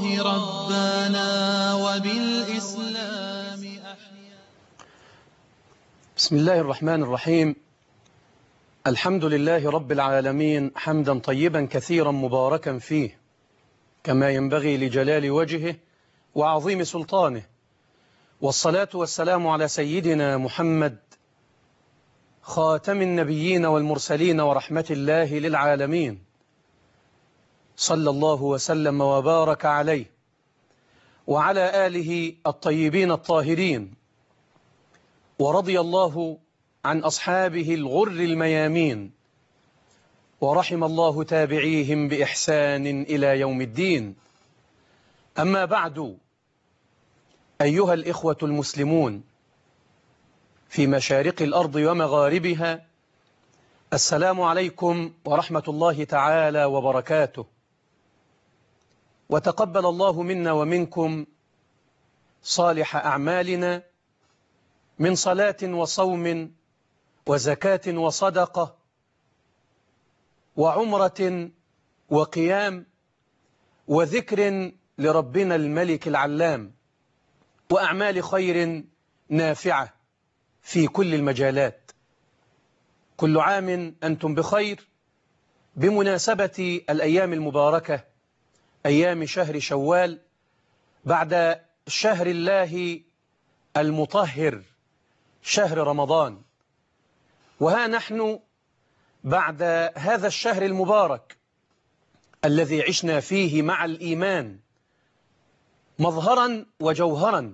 الله ربنا وبالإسلام أحيا بسم الله الرحمن الرحيم الحمد لله رب العالمين حمدا طيبا كثيرا مباركا فيه كما ينبغي لجلال وجهه وعظيم سلطانه والصلاة والسلام على سيدنا محمد خاتم النبيين والمرسلين ورحمة الله للعالمين صلى الله وسلم وبارك عليه وعلى آله الطيبين الطاهرين ورضي الله عن أصحابه الغر الميامين ورحم الله تابعيهم بإحسان إلى يوم الدين أما بعد أيها الإخوة المسلمون في مشارق الأرض ومغاربها السلام عليكم ورحمة الله تعالى وبركاته وتقبل الله منا ومنكم صالح أعمالنا من صلاة وصوم وزكاة وصدقة وعمرة وقيام وذكر لربنا الملك العلام وأعمال خير نافعة في كل المجالات كل عام أنتم بخير بمناسبة الأيام المباركة أيام شهر شوال بعد شهر الله المطهر شهر رمضان وها نحن بعد هذا الشهر المبارك الذي عشنا فيه مع الإيمان مظهرا وجوهرا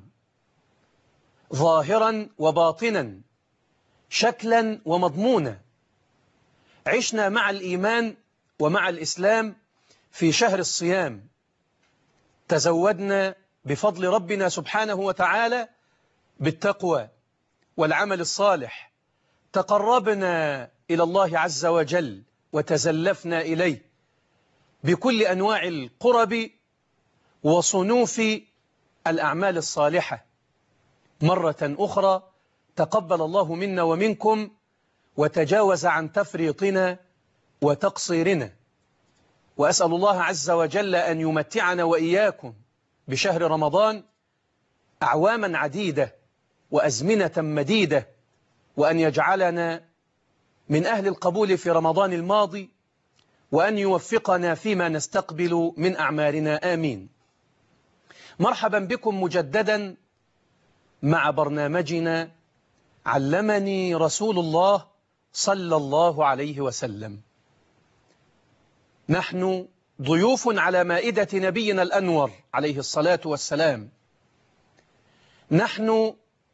ظاهرا وباطنا شكلا ومضمونا عشنا مع الإيمان ومع الإسلام في شهر الصيام تزودنا بفضل ربنا سبحانه وتعالى بالتقوى والعمل الصالح تقربنا إلى الله عز وجل وتزلفنا إليه بكل أنواع القرب وصنوف الأعمال الصالحة مرة أخرى تقبل الله منا ومنكم وتجاوز عن تفريطنا وتقصيرنا وأسأل الله عز وجل أن يمتعنا وإياكم بشهر رمضان أعواما عديدة وأزمنة مديدة وأن يجعلنا من أهل القبول في رمضان الماضي وأن يوفقنا فيما نستقبل من أعمالنا آمين مرحبا بكم مجددا مع برنامجنا علمني رسول الله صلى الله عليه وسلم نحن ضيوف على مائدة نبينا الأنور عليه الصلاة والسلام نحن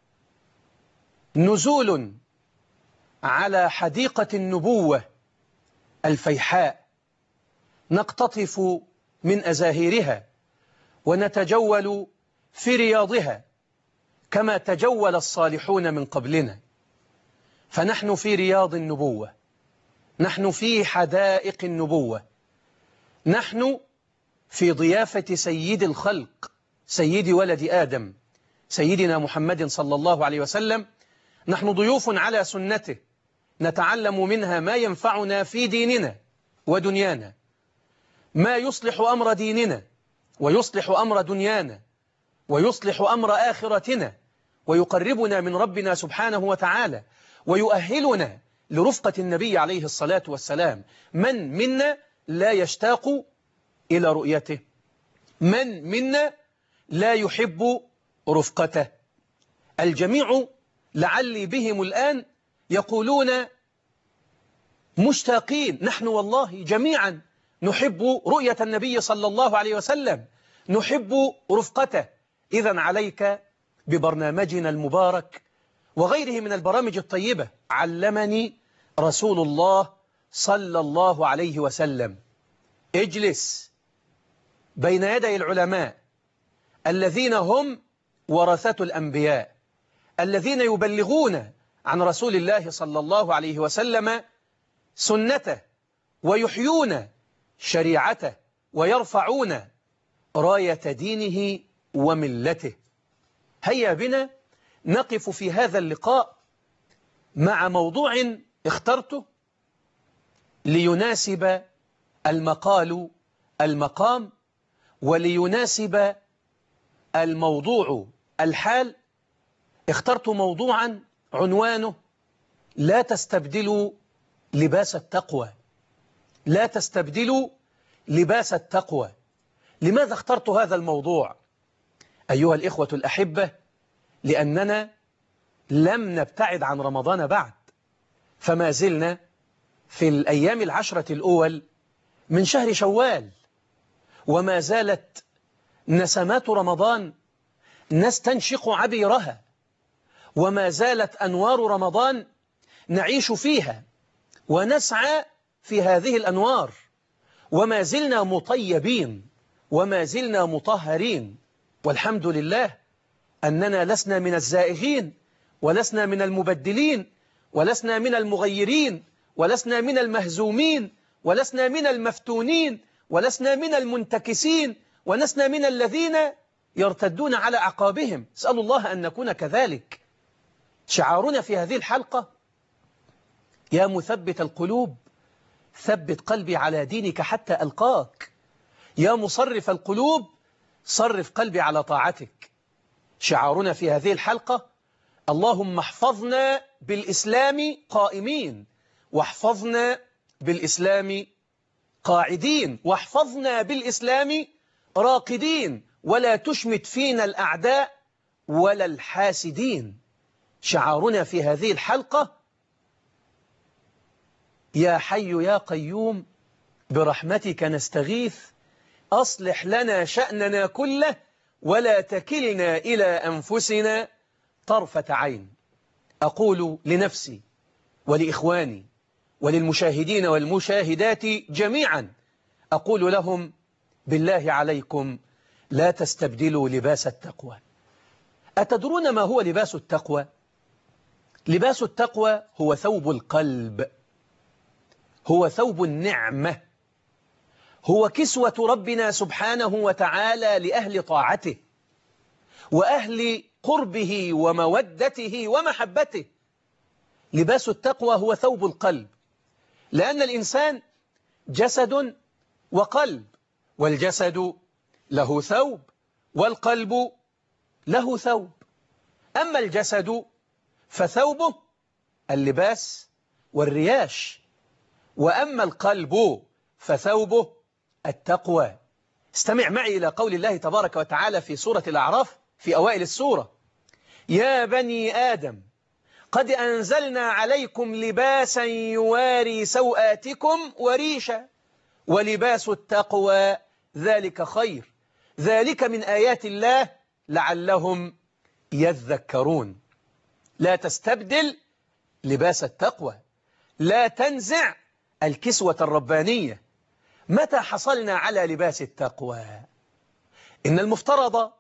نزول على حديقة النبوة الفيحاء نقتطف من أزاهيرها ونتجول في رياضها كما تجول الصالحون من قبلنا فنحن في رياض النبوة نحن في حدائق النبوة نحن في ضيافة سيد الخلق سيد ولد آدم سيدنا محمد صلى الله عليه وسلم نحن ضيوف على سنته نتعلم منها ما ينفعنا في ديننا ودنيانا ما يصلح أمر ديننا ويصلح أمر دنيانا ويصلح أمر آخرتنا ويقربنا من ربنا سبحانه وتعالى ويؤهلنا لرفقة النبي عليه الصلاة والسلام من منا لا يشتاق إلى رؤيته من منا لا يحب رفقته الجميع لعلي بهم الآن يقولون مشتاقين نحن والله جميعا نحب رؤية النبي صلى الله عليه وسلم نحب رفقته إذا عليك ببرنامجنا المبارك وغيره من البرامج الطيبة علمني رسول الله صلى الله عليه وسلم اجلس بين يدي العلماء الذين هم ورثة الأنبياء الذين يبلغون عن رسول الله صلى الله عليه وسلم سنته ويحيون شريعته ويرفعون راية دينه وملته هيا بنا نقف في هذا اللقاء مع موضوع اخترته ليناسب المقال المقام وليناسب الموضوع الحال اخترت موضوعا عنوانه لا تستبدلوا لباس التقوى لا تستبدلوا لباس التقوى لماذا اخترت هذا الموضوع أيها الإخوة الأحبة لأننا لم نبتعد عن رمضان بعد فما زلنا في الأيام العشرة الأول من شهر شوال وما زالت نسمات رمضان نستنشق عبيرها وما زالت أنوار رمضان نعيش فيها ونسعى في هذه الأنوار وما زلنا مطيبين وما زلنا مطهرين والحمد لله أننا لسنا من الزائغين ولسنا من المبدلين ولسنا من المغيرين ولسنا من المهزومين ولسنا من المفتونين ولسنا من المنتكسين ولسنا من الذين يرتدون على عقابهم اسأل الله أن نكون كذلك شعارنا في هذه الحلقة يا مثبت القلوب ثبت قلبي على دينك حتى ألقاك يا مصرف القلوب صرف قلبي على طاعتك شعارنا في هذه الحلقة اللهم احفظنا بالإسلام قائمين واحفظنا بالإسلام قاعدين واحفظنا بالإسلام راقدين ولا تشمت فينا الأعداء ولا الحاسدين شعارنا في هذه الحلقة يا حي يا قيوم برحمتك نستغيث أصلح لنا شأننا كله ولا تكلنا إلى أنفسنا طرفة عين أقول لنفسي ولإخواني وللمشاهدين والمشاهدات جميعا أقول لهم بالله عليكم لا تستبدلوا لباس التقوى أتدرون ما هو لباس التقوى؟ لباس التقوى هو ثوب القلب هو ثوب النعمة هو كسوة ربنا سبحانه وتعالى لأهل طاعته وأهل قربه ومودته ومحبته لباس التقوى هو ثوب القلب لأن الإنسان جسد وقلب والجسد له ثوب والقلب له ثوب أما الجسد فثوبه اللباس والرياش وأما القلب فثوبه التقوى استمع معي إلى قول الله تبارك وتعالى في سورة الأعراف في أوائل السورة يا بني آدم قد أنزلنا عليكم لباسا يواري سوآتكم وريشا ولباس التقوى ذلك خير ذلك من آيات الله لعلهم يذكرون لا تستبدل لباس التقوى لا تنزع الكسوة الربانية متى حصلنا على لباس التقوى إن المفترض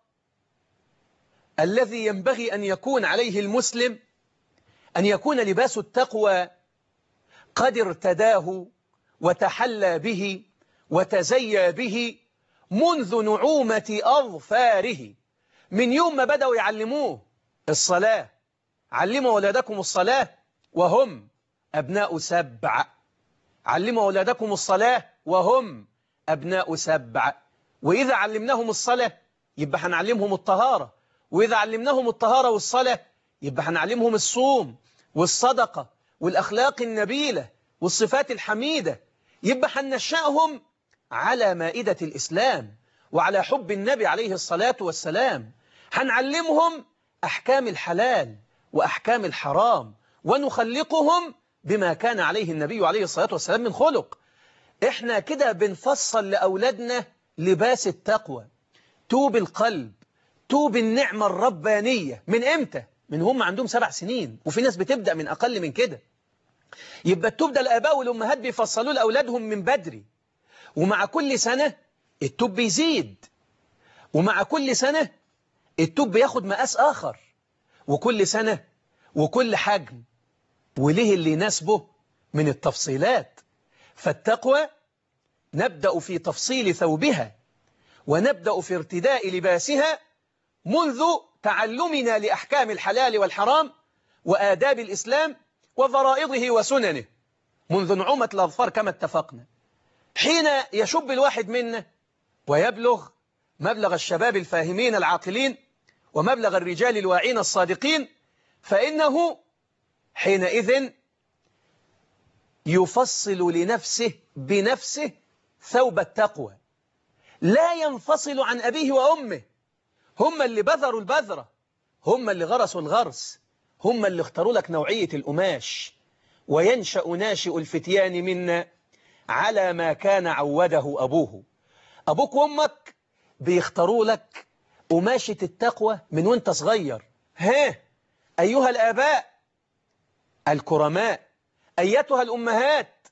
الذي ينبغي أن يكون عليه المسلم أن يكون لباس التقوى قد ارتداه وتحلى به وتزيى به منذ نعومة أظفاره من يوم ما بدأوا يعلموه الصلاة علموا أولادكم الصلاة وهم أبناء سبع علموا أولادكم الصلاة وهم أبناء سبع وإذا علمناهم الصلاة يبقى هنعلمهم الطهارة وإذا علمناهم الطهارة والصلاة يبقى هنعلمهم الصوم والصدقة والأخلاق النبيلة والصفات الحميدة يبقى هننشأهم على مائدة الإسلام وعلى حب النبي عليه الصلاة والسلام هنعلمهم أحكام الحلال وأحكام الحرام ونخلقهم بما كان عليه النبي عليه الصلاة والسلام من خلق احنا كده بنفصل لأولادنا لباس التقوى توب القلب توب النعمة الربانية من امتى؟ من هم عندهم سبع سنين وفي ناس بتبدأ من أقل من كده يبقى التوب ده الآباء والأمهات بيفصلوا لأولادهم من بدري ومع كل سنة التوب بيزيد ومع كل سنة التوب بياخد مقاس آخر وكل سنة وكل حجم وليه اللي يناسبه من التفصيلات فالتقوى نبدأ في تفصيل ثوبها ونبدأ في ارتداء لباسها منذ تعلمنا لأحكام الحلال والحرام وآداب الإسلام وفرائضه وسننه منذ نعومة الأظفار كما اتفقنا حين يشب الواحد منا ويبلغ مبلغ الشباب الفاهمين العاقلين ومبلغ الرجال الواعين الصادقين فإنه حينئذ يفصل لنفسه بنفسه ثوب التقوى لا ينفصل عن أبيه وأمه هم اللي بذروا البذرة هم اللي غرسوا الغرس هم اللي اختاروا لك نوعية القماش وينشأ ناشئ الفتيان منا على ما كان عوده أبوه أبوك وأمك بيختاروا لك قماشة التقوى من وانت صغير ها أيها الآباء الكرماء أيتها الأمهات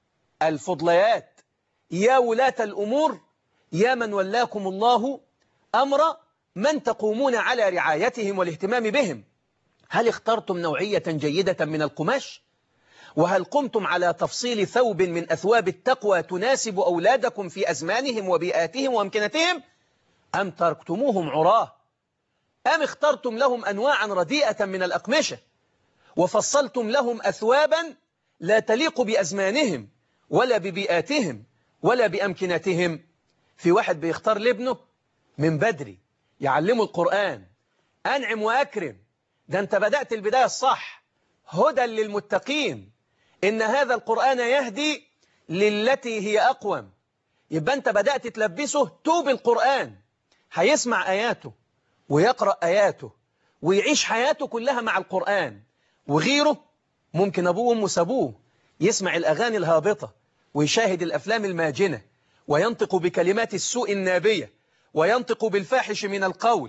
الفضليات يا ولاة الأمور يا من ولاكم الله أمر من تقومون على رعايتهم والاهتمام بهم هل اخترتم نوعية جيدة من القماش؟ وهل قمتم على تفصيل ثوب من أثواب التقوى تناسب أولادكم في أزمانهم وبيئاتهم وأمكنتهم؟ أم تركتموهم عراه؟ أم اخترتم لهم أنواعا رديئة من الأقمشة؟ وفصلتم لهم أثوابا لا تليق بأزمانهم ولا ببيئاتهم ولا بأمكنتهم في واحد بيختار لابنه من بدري يعلمه القرآن أنعم وأكرم ده أنت بدأت البداية الصح هدى للمتقين إن هذا القرآن يهدي للتي هي أقوم يبقى أنت بدأت تلبسه توب القرآن هيسمع آياته ويقرأ آياته ويعيش حياته كلها مع القرآن وغيره ممكن أبوه وأمه سابوه يسمع الأغاني الهابطة ويشاهد الأفلام الماجنة وينطق بكلمات السوء النابية وينطق بالفاحش من القول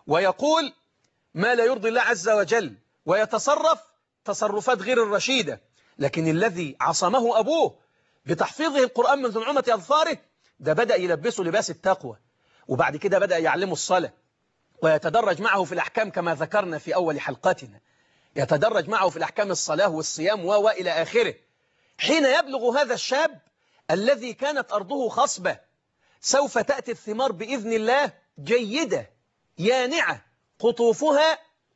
ويقول ما لا يرضي الله عز وجل ويتصرف تصرفات غير الرشيدة لكن الذي عصمه أبوه بتحفيظه القرآن من نعومة أظفاره ده بدأ يلبسه لباس التقوى وبعد كده بدأ يعلمه الصلاة ويتدرج معه في الأحكام كما ذكرنا في أول حلقتنا يتدرج معه في الأحكام الصلاة والصيام وإلى آخره حين يبلغ هذا الشاب الذي كانت أرضه خصبة سوف تأتي الثمار بإذن الله جيدة يانعة قطوفها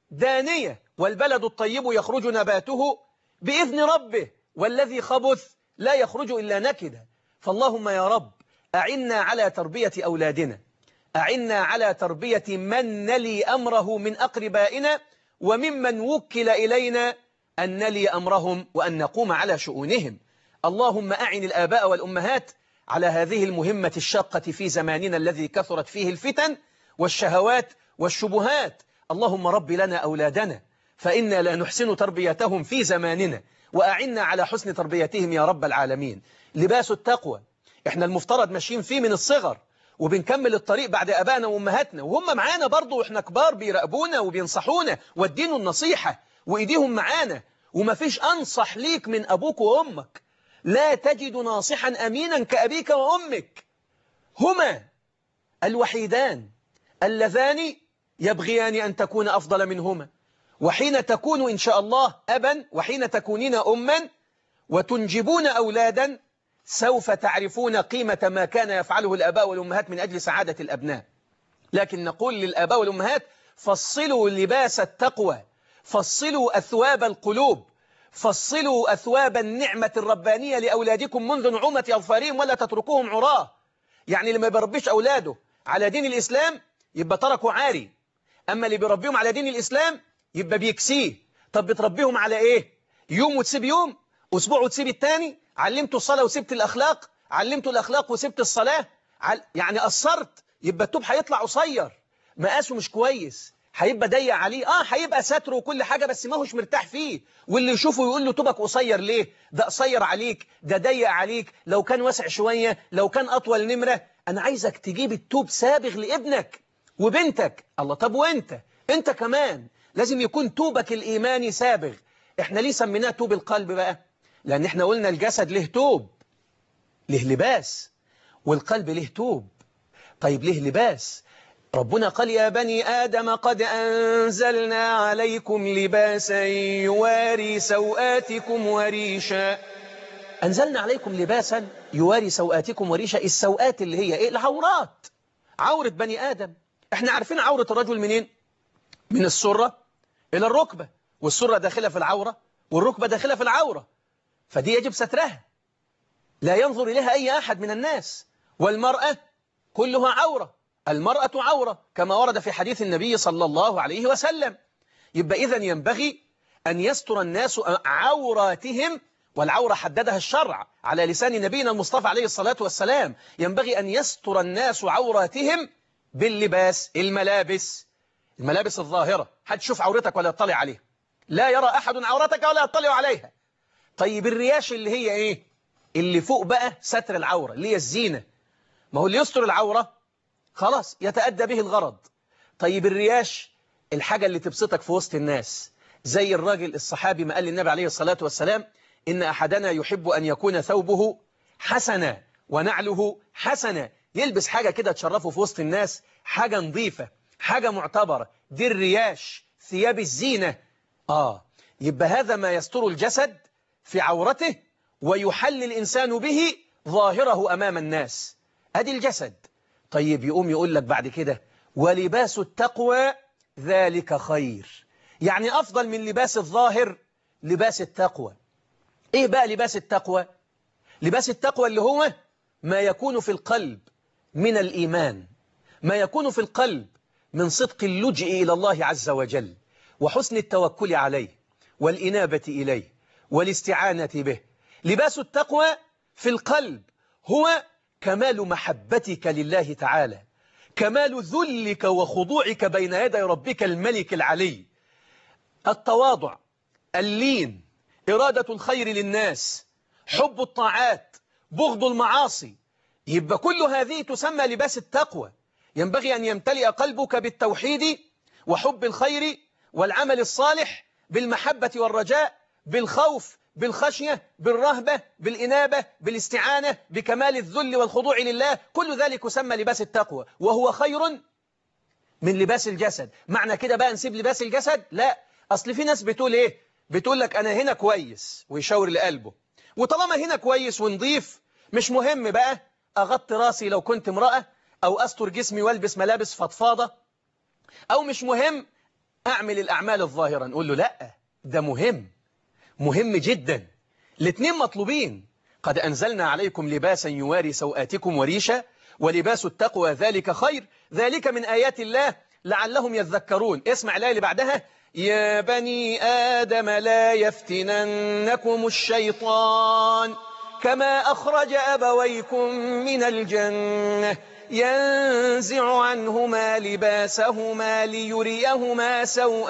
دانية والبلد الطيب يخرج نباته بإذن ربه والذي خبث لا يخرج إلا نكدا فاللهم يا رب أعنا على تربية أولادنا أعنا على تربية من نلي أمره من أقربائنا وممن وكل إلينا أن نلي أمرهم وأن نقوم على شؤونهم اللهم أعن الآباء والأمهات على هذه المهمة الشاقة في زماننا الذي كثرت فيه الفتن والشهوات والشبهات اللهم رب لنا أولادنا فإنا لا نحسن تربيتهم في زماننا وأعنا على حسن تربيتهم يا رب العالمين لباس التقوى احنا المفترض ماشيين فيه من الصغر وبنكمل الطريق بعد أبائنا وأمهاتنا وهم معانا برضو وإحنا كبار بيراقبونا وبينصحونا وادينوا النصيحة وإيديهم معانا وما فيش أنصح ليك من أبوك وأمك لا تجد ناصحا أمينا كأبيك وأمك هما الوحيدان اللذان يبغيان أن تكون أفضل منهما وحين تكون إن شاء الله أبا وحين تكونين أما وتنجبون أولادا سوف تعرفون قيمة ما كان يفعله الآباء والأمهات من أجل سعادة الأبناء لكن نقول للآباء والأمهات فصلوا لباس التقوى فصلوا أثواب القلوب فصلوا أثواب النعمة الربانية لأولادكم منذ نعومة أظفارهم ولا تتركوهم عراه يعني اللي ما بيربيش أولاده على دين الإسلام يبقى تركوا عاري أما اللي بيربيهم على دين الإسلام يبقى بيكسيه طب بتربيهم على إيه يوم وتسيب يوم أسبوع وتسيب التاني علمته الصلاة وسبت الأخلاق علمته الأخلاق وسبت الصلاة عل... يعني قصرت يبقى التوب هيطلع قصير مقاسه مش كويس هيبقى ضيق عليه اه هيبقى ستر وكل حاجة بس ما هوش مرتاح فيه واللي يشوفه يقول له توبك قصير ليه ده قصير عليك ده ضيق عليك لو كان واسع شوية لو كان أطول نمرة أنا عايزك تجيب التوب سابغ لابنك وبنتك الله طب وانت انت كمان لازم يكون توبك الإيماني سابغ احنا ليه سميناه توب القلب بقى لأن احنا قلنا الجسد له توب له لباس والقلب له توب طيب له لباس ربنا قال يا بني آدم قد أنزلنا عليكم لباسا يواري سوآتكم وريشا أنزلنا عليكم لباسا يواري سوآتكم وريشا السوآت اللي هي إيه العورات عورة بني آدم احنا عارفين عورة الرجل منين من السرة إلى الركبة والسرة داخلة في العورة والركبة داخلة في العورة فدي يجب سترها لا ينظر إليها أي أحد من الناس والمرأة كلها عورة المرأة عورة كما ورد في حديث النبي صلى الله عليه وسلم يبقى إذن ينبغي أن يستر الناس عوراتهم والعورة حددها الشرع على لسان نبينا المصطفى عليه الصلاة والسلام ينبغي أن يستر الناس عوراتهم باللباس الملابس الملابس الظاهرة حد يشوف عورتك ولا يطلع عليها لا يرى أحد عورتك ولا يطلع عليها طيب الرياش اللي هي إيه اللي فوق بقى ستر العورة اللي هي الزينة ما هو اللي يستر العورة خلاص يتأدى به الغرض طيب الرياش الحاجة اللي تبسطك في وسط الناس زي الراجل الصحابي ما قال للنبي عليه الصلاة والسلام إن أحدنا يحب أن يكون ثوبه حسنا ونعله حسنا يلبس حاجة كده تشرفه في وسط الناس حاجة نظيفة حاجة معتبرة دي الرياش ثياب الزينة آه يبقى هذا ما يستر الجسد في عورته ويحل الإنسان به ظاهره أمام الناس أدي الجسد طيب يقوم يقول لك بعد كده ولباس التقوى ذلك خير يعني أفضل من لباس الظاهر لباس التقوى إيه بقى لباس التقوى لباس التقوى اللي هو ما يكون في القلب من الإيمان ما يكون في القلب من صدق اللجئ إلى الله عز وجل وحسن التوكل عليه والإنابة إليه والاستعانة به لباس التقوى في القلب هو كمال محبتك لله تعالى كمال ذلك وخضوعك بين يدي ربك الملك العلي التواضع اللين إرادة الخير للناس حب الطاعات بغض المعاصي يبقى كل هذه تسمى لباس التقوى ينبغي أن يمتلئ قلبك بالتوحيد وحب الخير والعمل الصالح بالمحبة والرجاء بالخوف بالخشية بالرهبة بالإنابة بالاستعانة بكمال الذل والخضوع لله كل ذلك يسمى لباس التقوى وهو خير من لباس الجسد معنى كده بقى نسيب لباس الجسد لا أصل في ناس بتقول إيه بتقول لك أنا هنا كويس ويشاور لقلبه وطالما هنا كويس ونضيف مش مهم بقى أغطي راسي لو كنت امرأة أو أستر جسمي والبس ملابس فضفاضة أو مش مهم أعمل الأعمال الظاهرة نقول له لا ده مهم مهم جدا الاثنين مطلوبين قد أنزلنا عليكم لباسا يواري سوآتكم وريشا ولباس التقوى ذلك خير ذلك من آيات الله لعلهم يذكرون اسمع الآية اللي بعدها يا بني آدم لا يفتننكم الشيطان كما أخرج أبويكم من الجنة ينزع عنهما لباسهما ليريهما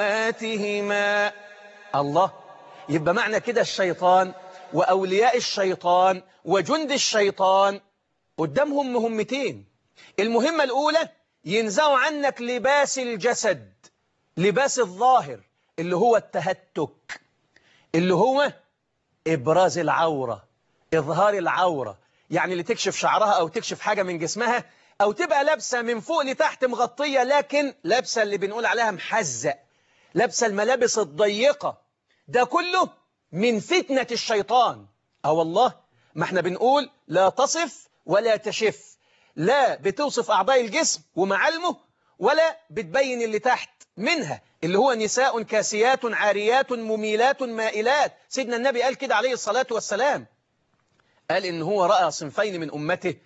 سوآتهما الله يبقى معنى كده الشيطان وأولياء الشيطان وجند الشيطان قدامهم مهمتين المهمة الأولى ينزعوا عنك لباس الجسد لباس الظاهر اللي هو التهتك اللي هو إبراز العورة إظهار العورة يعني اللي تكشف شعرها أو تكشف حاجة من جسمها أو تبقى لابسة من فوق لتحت مغطية لكن لابسة اللي بنقول عليها محزق لابسة الملابس الضيقة ده كله من فتنة الشيطان أو والله ما احنا بنقول لا تصف ولا تشف لا بتوصف أعضاء الجسم ومعالمه ولا بتبين اللي تحت منها اللي هو نساء كاسيات عاريات مميلات مائلات سيدنا النبي قال كده عليه الصلاة والسلام قال إن هو رأى صنفين من أمته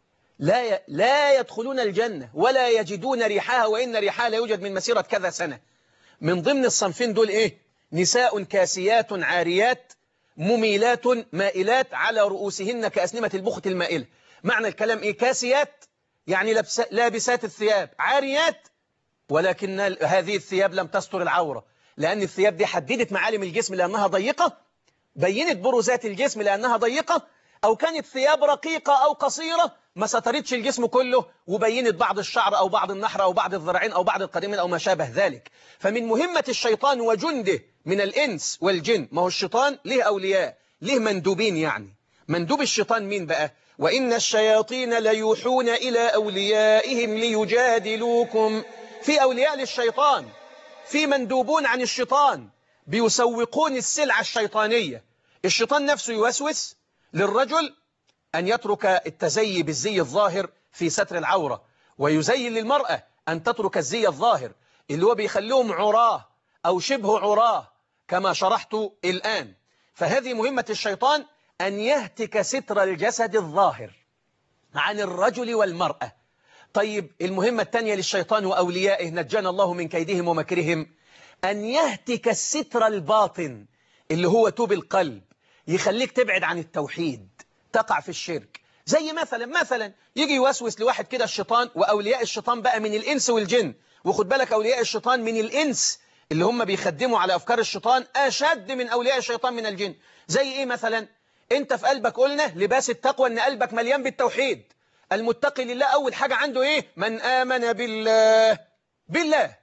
لا ي... لا يدخلون الجنة ولا يجدون ريحها وإن ريحها لا يوجد من مسيرة كذا سنة من ضمن الصنفين دول إيه نساء كاسيات عاريات مميلات مائلات على رؤوسهن كأسنمة البخت المائلة معنى الكلام إيه كاسيات يعني لبس... لابسات الثياب عاريات ولكن هذه الثياب لم تستر العورة لأن الثياب دي حددت معالم الجسم لأنها ضيقة بينت بروزات الجسم لأنها ضيقة أو كانت ثياب رقيقة أو قصيرة ما سترتش الجسم كله وبينت بعض الشعر أو بعض النحر أو بعض الذراعين أو بعض القدمين أو ما شابه ذلك فمن مهمة الشيطان وجنده من الإنس والجن ما هو الشيطان له أولياء له مندوبين يعني مندوب الشيطان مين بقى وإن الشياطين ليوحون إلى أوليائهم ليجادلوكم في أولياء للشيطان في مندوبون عن الشيطان بيسوقون السلعة الشيطانية الشيطان نفسه يوسوس للرجل أن يترك التزي بالزي الظاهر في ستر العورة ويزين للمرأة أن تترك الزي الظاهر اللي هو بيخليهم عراه أو شبه عراه كما شرحت الآن فهذه مهمة الشيطان أن يهتك ستر الجسد الظاهر عن الرجل والمرأة طيب المهمة الثانية للشيطان وأوليائه نجانا الله من كيدهم ومكرهم أن يهتك الستر الباطن اللي هو توب القلب يخليك تبعد عن التوحيد تقع في الشرك زي مثلا مثلا يجي يوسوس لواحد كده الشيطان وأولياء الشيطان بقى من الإنس والجن وخد بالك أولياء الشيطان من الإنس اللي هم بيخدموا على أفكار الشيطان أشد من أولياء الشيطان من الجن زي إيه مثلا أنت في قلبك قلنا لباس التقوى أن قلبك مليان بالتوحيد المتقي لله أول حاجة عنده إيه من آمن بالله بالله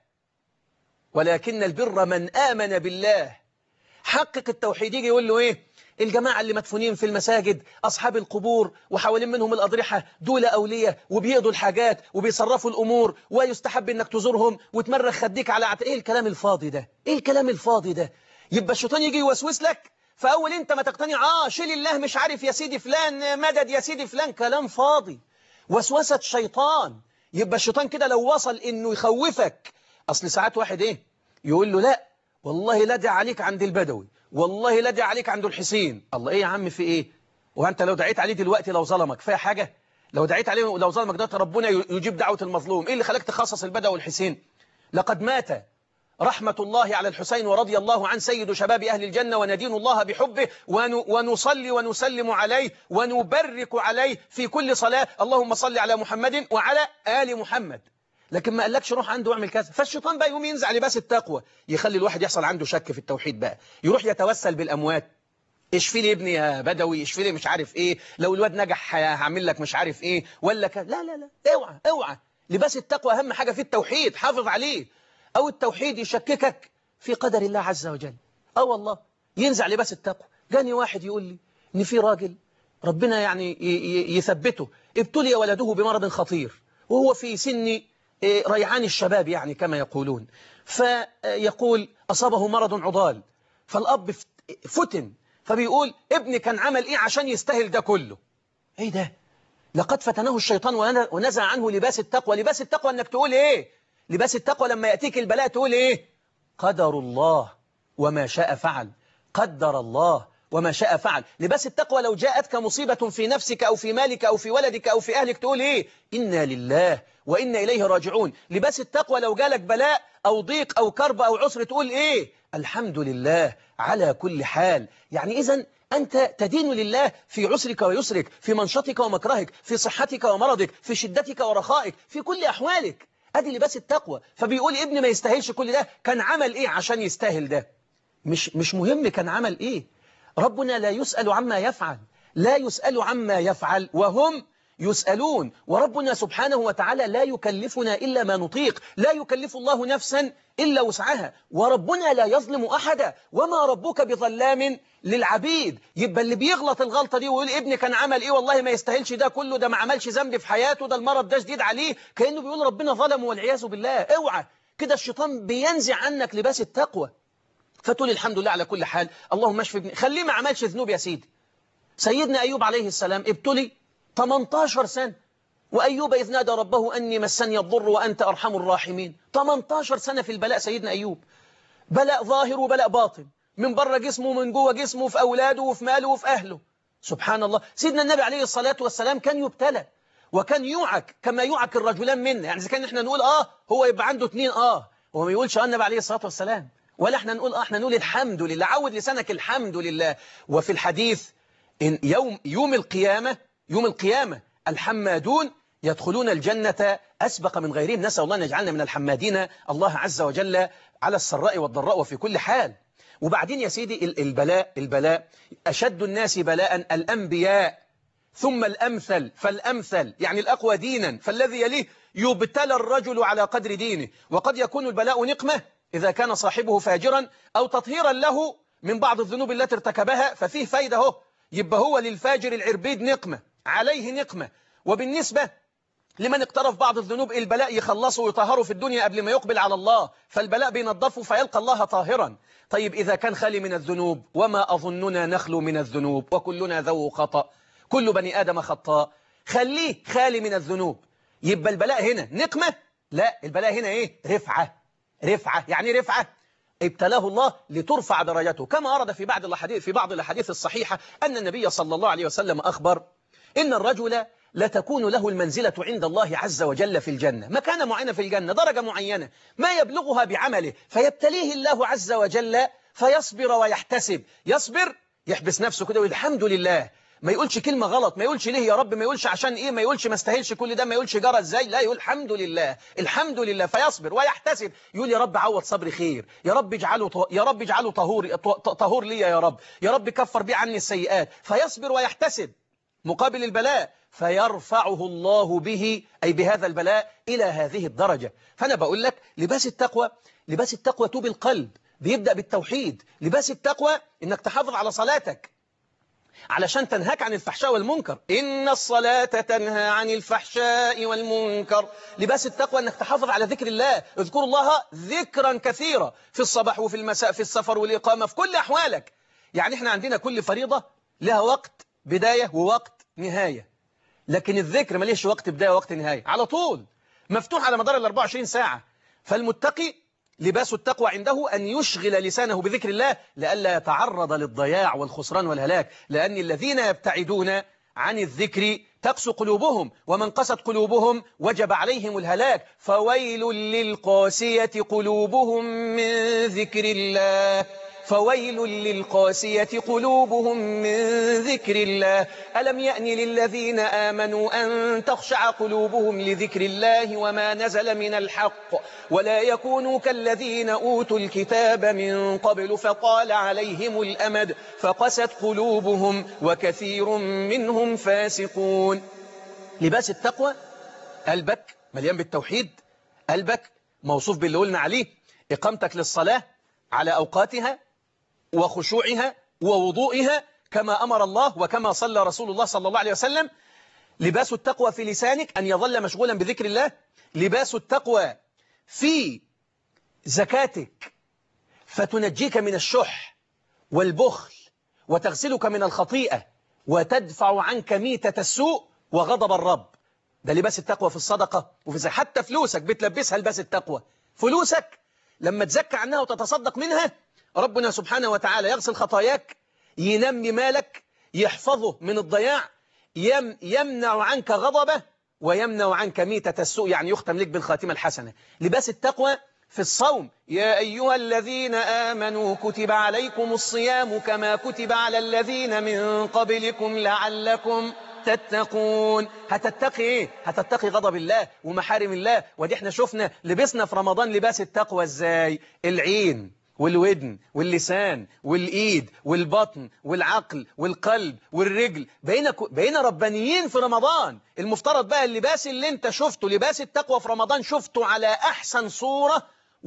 ولكن البر من آمن بالله حقق التوحيد يجي يقول له إيه الجماعة اللي مدفونين في المساجد أصحاب القبور وحوالين منهم الأضرحة دول أولية وبيقضوا الحاجات وبيصرفوا الأمور ويستحب إنك تزورهم وتمرخ خديك على عت... إيه الكلام الفاضي ده إيه الكلام الفاضي ده يبقى الشيطان يجي يوسوس لك فأول أنت ما تقتنع آه شيل الله مش عارف يا سيدي فلان مدد يا سيدي فلان كلام فاضي وسوسة شيطان يبقى الشيطان كده لو وصل إنه يخوفك أصل ساعات واحد إيه يقول له لا والله لا دع عليك عند البدوي والله لا دع عليك عند الحسين الله إيه يا عم في إيه وأنت لو دعيت عليه دلوقتي لو ظلمك فيها حاجة لو دعيت عليه لو ظلمك ده ربنا يجيب دعوة المظلوم إيه اللي خلاك تخصص البدوي والحسين لقد مات رحمة الله على الحسين ورضي الله عن سيد شباب أهل الجنة وندين الله بحبه ونصلي ونسلم عليه ونبرك عليه في كل صلاة اللهم صل على محمد وعلى آل محمد لكن ما قالكش روح عنده واعمل كذا فالشيطان بقى يقوم ينزع لباس التقوى يخلي الواحد يحصل عنده شك في التوحيد بقى يروح يتوسل بالأموات اشفي لي ابني يا بدوي اشفي لي مش عارف ايه لو الواد نجح هعمل لك مش عارف ايه ولا كذا لا لا لا اوعى اوعى لباس التقوى اهم حاجة في التوحيد حافظ عليه او التوحيد يشككك في قدر الله عز وجل اه والله ينزع لباس التقوى جاني واحد يقول لي ان في راجل ربنا يعني يثبته ابتلي ولده بمرض خطير وهو في سن ريعان الشباب يعني كما يقولون فيقول أصابه مرض عضال فالأب فتن فبيقول ابني كان عمل إيه عشان يستاهل ده كله إيه ده لقد فتنه الشيطان ونزع عنه لباس التقوى لباس التقوى أنك تقول إيه لباس التقوى لما يأتيك البلاء تقول إيه قدر الله وما شاء فعل قدر الله وما شاء فعل لباس التقوى لو جاءتك مصيبة في نفسك أو في مالك أو في ولدك أو في أهلك تقول إيه إنا لله وإنا إليه راجعون لباس التقوى لو جالك بلاء أو ضيق أو كرب أو عسر تقول إيه الحمد لله على كل حال يعني إذا أنت تدين لله في عسرك ويسرك في منشطك ومكرهك في صحتك ومرضك في شدتك ورخائك في كل أحوالك أدي لباس التقوى فبيقول ابني ما يستاهلش كل ده كان عمل إيه عشان يستاهل ده مش, مش مهم كان عمل إيه ربنا لا يسأل عما يفعل لا يسأل عما يفعل وهم يسألون وربنا سبحانه وتعالى لا يكلفنا إلا ما نطيق لا يكلف الله نفسا إلا وسعها وربنا لا يظلم أحدا وما ربك بظلام للعبيد يبقى اللي بيغلط الغلطة دي ويقول ابني كان عمل إيه والله ما يستاهلش ده كله ده ما عملش ذنب في حياته ده المرض ده شديد عليه كأنه بيقول ربنا ظلم والعياذ بالله اوعى كده الشيطان بينزع عنك لباس التقوى فتقول الحمد لله على كل حال اللهم اشف ابني خليه ما عملش ذنوب يا سيدي سيدنا أيوب عليه السلام ابتلي 18 سنة وأيوب إذ نادى ربه أني مسني الضر وأنت أرحم الراحمين 18 سنة في البلاء سيدنا أيوب بلاء ظاهر وبلاء باطن من بره جسمه ومن جوه جسمه في أولاده وفي ماله وفي أهله سبحان الله سيدنا النبي عليه الصلاة والسلام كان يبتلى وكان يوعك كما يوعك الرجلان منا يعني إذا كان إحنا نقول آه هو يبقى عنده اتنين آه هو ما يقولش آه النبي عليه الصلاة والسلام ولا إحنا نقول آه إحنا نقول الحمد لله عود لسانك الحمد لله وفي الحديث إن يوم يوم القيامة يوم القيامة الحمادون يدخلون الجنة أسبق من غيرهم نسأل الله أن يجعلنا من الحمادين الله عز وجل على السراء والضراء وفي كل حال وبعدين يا سيدي البلاء البلاء أشد الناس بلاء الأنبياء ثم الأمثل فالأمثل يعني الأقوى دينا فالذي يليه يبتلى الرجل على قدر دينه وقد يكون البلاء نقمة إذا كان صاحبه فاجرا أو تطهيرا له من بعض الذنوب التي ارتكبها ففيه فايدة هو يبقى هو للفاجر العربيد نقمة عليه نقمة وبالنسبة لمن اقترف بعض الذنوب البلاء يخلصه ويطهره في الدنيا قبل ما يقبل على الله فالبلاء بينظفه فيلقى الله طاهرا طيب إذا كان خالي من الذنوب وما أظننا نخلو من الذنوب وكلنا ذو خطأ كل بني آدم خطاء خليه خالي من الذنوب يبقى البلاء هنا نقمة لا البلاء هنا إيه رفعة رفعة يعني رفعة ابتلاه الله لترفع درجته كما ورد في بعض الحديث في بعض الاحاديث الصحيحة أن النبي صلى الله عليه وسلم أخبر إن الرجل لتكون له المنزلة عند الله عز وجل في الجنة مكانة معينة في الجنة درجة معينة ما يبلغها بعمله فيبتليه الله عز وجل فيصبر ويحتسب يصبر يحبس نفسه كده ويقول الحمد لله ما يقولش كلمة غلط ما يقولش ليه يا رب ما يقولش عشان ايه ما يقولش ما استاهلش كل ده ما يقولش جرى ازاي لا يقول الحمد لله الحمد لله فيصبر ويحتسب يقول يا رب عوض صبري خير يا رب اجعله ط- يا رب اجعله طهور ط- طهور لي يا رب يا رب كفر بي عني السيئات فيصبر ويحتسب مقابل البلاء فيرفعه الله به أي بهذا البلاء إلى هذه الدرجة فأنا بقول لك لباس التقوى لباس التقوى توب القلب بيبدأ بالتوحيد لباس التقوى إنك تحافظ على صلاتك علشان تنهاك عن الفحشاء والمنكر إن الصلاة تنهى عن الفحشاء والمنكر لباس التقوى أنك تحافظ على ذكر الله اذكر الله ذكرا كثيرا في الصباح وفي المساء في السفر والإقامة في كل أحوالك يعني إحنا عندنا كل فريضة لها وقت بداية ووقت نهاية لكن الذكر مليش وقت بداية ووقت نهاية على طول مفتوح على مدار ال 24 ساعة فالمتقي لباس التقوى عنده أن يشغل لسانه بذكر الله لئلا يتعرض للضياع والخسران والهلاك لأن الذين يبتعدون عن الذكر تقسو قلوبهم ومن قست قلوبهم وجب عليهم الهلاك فويل للقاسية قلوبهم من ذكر الله فويل للقاسية قلوبهم من ذكر الله ألم يأن للذين آمنوا أن تخشع قلوبهم لذكر الله وما نزل من الحق ولا يكونوا كالذين أوتوا الكتاب من قبل فطال عليهم الأمد فقست قلوبهم وكثير منهم فاسقون لباس التقوى قلبك مليان بالتوحيد قلبك موصوف باللي قلنا عليه إقامتك للصلاة على أوقاتها وخشوعها ووضوئها كما أمر الله وكما صلى رسول الله صلى الله عليه وسلم لباس التقوى في لسانك أن يظل مشغولا بذكر الله لباس التقوى في زكاتك فتنجيك من الشح والبخل وتغسلك من الخطيئة وتدفع عنك ميتة السوء وغضب الرب ده لباس التقوى في الصدقة وفي زي حتى فلوسك بتلبسها لباس التقوى فلوسك لما تزكى عنها وتتصدق منها ربنا سبحانه وتعالى يغسل خطاياك ينمي مالك يحفظه من الضياع يم يمنع عنك غضبه ويمنع عنك ميتة السوء يعني يختم لك بالخاتمة الحسنة لباس التقوى في الصوم يا أيها الذين آمنوا كتب عليكم الصيام كما كتب على الذين من قبلكم لعلكم تتقون هتتقي ايه هتتقي غضب الله ومحارم الله ودي احنا شفنا لبسنا في رمضان لباس التقوى ازاي العين والودن واللسان والإيد والبطن والعقل والقلب والرجل بقينا بقينا ربانيين في رمضان المفترض بقى اللباس اللي انت شفته لباس التقوى في رمضان شفته على أحسن صورة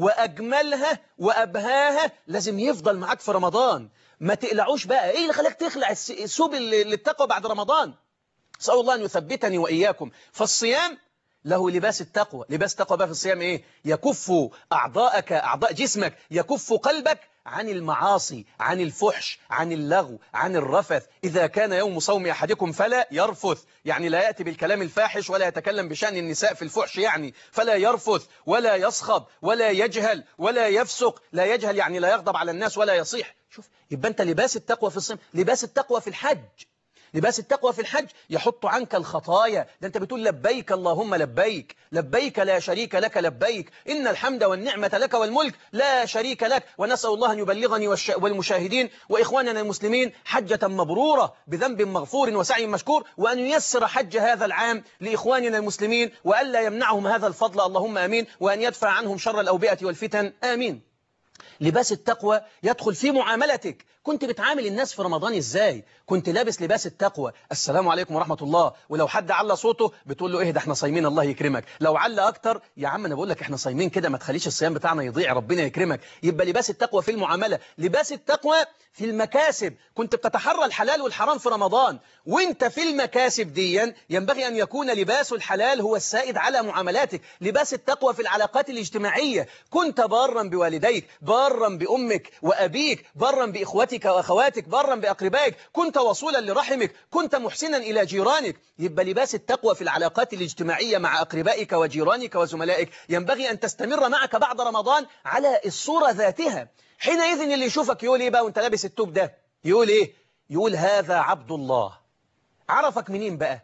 وأجملها وأبهاها لازم يفضل معاك في رمضان ما تقلعوش بقى ايه اللي خلاك تخلع الثوب للتقوى بعد رمضان اسال الله أن يثبتني وإياكم فالصيام له لباس التقوى لباس التقوى بقى في الصيام إيه يكف أعضاءك أعضاء جسمك يكف قلبك عن المعاصي عن الفحش عن اللغو عن الرفث إذا كان يوم صوم أحدكم فلا يرفث يعني لا يأتي بالكلام الفاحش ولا يتكلم بشأن النساء في الفحش يعني فلا يرفث ولا يصخب ولا يجهل ولا يفسق لا يجهل يعني لا يغضب على الناس ولا يصيح شوف يبقى أنت لباس التقوى في الصيام لباس التقوى في الحج لباس التقوى في الحج يحط عنك الخطايا ده انت بتقول لبيك اللهم لبيك لبيك لا شريك لك لبيك إن الحمد والنعمة لك والملك لا شريك لك ونسأل الله أن يبلغني والمشاهدين وإخواننا المسلمين حجة مبرورة بذنب مغفور وسعي مشكور وأن ييسر حج هذا العام لإخواننا المسلمين وألا يمنعهم هذا الفضل اللهم آمين وأن يدفع عنهم شر الأوبئة والفتن آمين لباس التقوى يدخل في معاملتك كنت بتعامل الناس في رمضان ازاي كنت لابس لباس التقوى السلام عليكم ورحمة الله ولو حد على صوته بتقول له ايه ده احنا صايمين الله يكرمك لو على اكتر يا عم انا بقول لك احنا صايمين كده ما تخليش الصيام بتاعنا يضيع ربنا يكرمك يبقى لباس التقوى في المعاملة لباس التقوى في المكاسب كنت بتتحرى الحلال والحرام في رمضان وانت في المكاسب ديا ينبغي أن يكون لباس الحلال هو السائد على معاملاتك لباس التقوى في العلاقات الاجتماعية كنت بارا بوالديك بارا بأمك وأبيك بارا بإخوتك وأخواتك بارا بأقربائك كنت وصولا لرحمك كنت محسنا إلى جيرانك يبقى لباس التقوى في العلاقات الاجتماعية مع أقربائك وجيرانك وزملائك ينبغي أن تستمر معك بعد رمضان على الصورة ذاتها حينئذ اللي يشوفك يقول إيه بقى وانت لابس التوب ده يقول إيه يقول هذا عبد الله عرفك منين بقى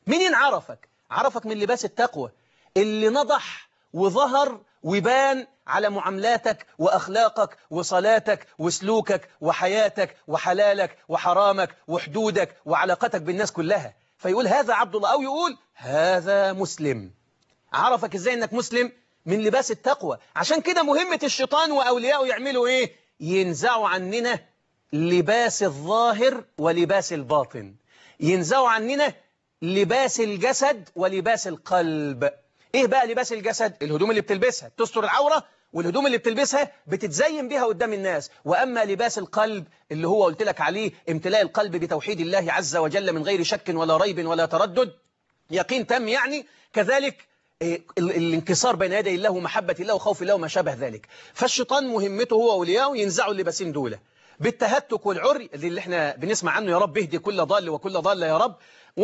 منين عرفك عرفك من لباس التقوى اللي نضح وظهر وبان على معاملاتك وأخلاقك وصلاتك وسلوكك وحياتك وحلالك وحرامك وحدودك وعلاقتك بالناس كلها فيقول هذا عبد الله أو يقول هذا مسلم عرفك إزاي أنك مسلم من لباس التقوى عشان كده مهمة الشيطان وأولياءه يعملوا إيه ينزعوا عننا لباس الظاهر ولباس الباطن ينزعوا عننا لباس الجسد ولباس القلب ايه بقى لباس الجسد الهدوم اللي بتلبسها تستر العورة والهدوم اللي بتلبسها بتتزين بها قدام الناس وأما لباس القلب اللي هو قلت لك عليه امتلاء القلب بتوحيد الله عز وجل من غير شك ولا ريب ولا تردد يقين تام يعني كذلك ال- الانكسار بين يدي الله ومحبة الله وخوف الله وما شابه ذلك فالشيطان مهمته هو أولياءه ينزعوا اللباسين دول بالتهتك والعري اللي احنا بنسمع عنه يا رب اهدي كل ضال وكل ضال يا رب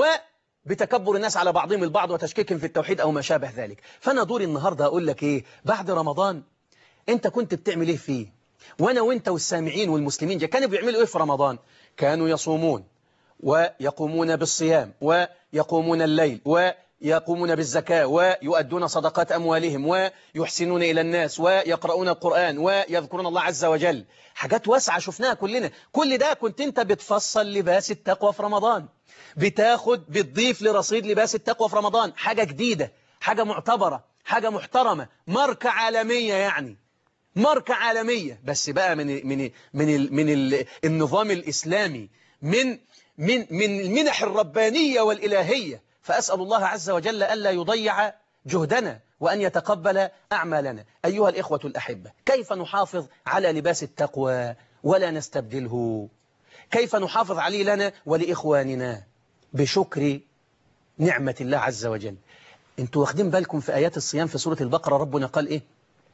وبتكبر الناس على بعضهم البعض وتشكيكهم في التوحيد أو ما شابه ذلك فأنا دوري النهاردة أقول لك إيه بعد رمضان أنت كنت بتعمل إيه فيه وأنا وأنت والسامعين والمسلمين جا كانوا بيعملوا إيه في رمضان كانوا يصومون ويقومون بالصيام ويقومون الليل ويقومون بالزكاة ويؤدون صدقات أموالهم ويحسنون إلى الناس ويقرؤون القرآن ويذكرون الله عز وجل حاجات واسعة شفناها كلنا كل ده كنت انت بتفصل لباس التقوى في رمضان بتاخد بتضيف لرصيد لباس التقوى في رمضان حاجة جديدة حاجة معتبرة حاجة محترمة ماركة عالمية يعني ماركة عالمية بس بقى من من من ال من ال النظام الإسلامي من من من المنح الربانية والإلهية فأسأل الله عز وجل ألا يضيع جهدنا وأن يتقبل أعمالنا أيها الإخوة الأحبة كيف نحافظ على لباس التقوى ولا نستبدله كيف نحافظ عليه لنا ولإخواننا بشكر نعمة الله عز وجل انتوا واخدين بالكم في آيات الصيام في سورة البقرة ربنا قال إيه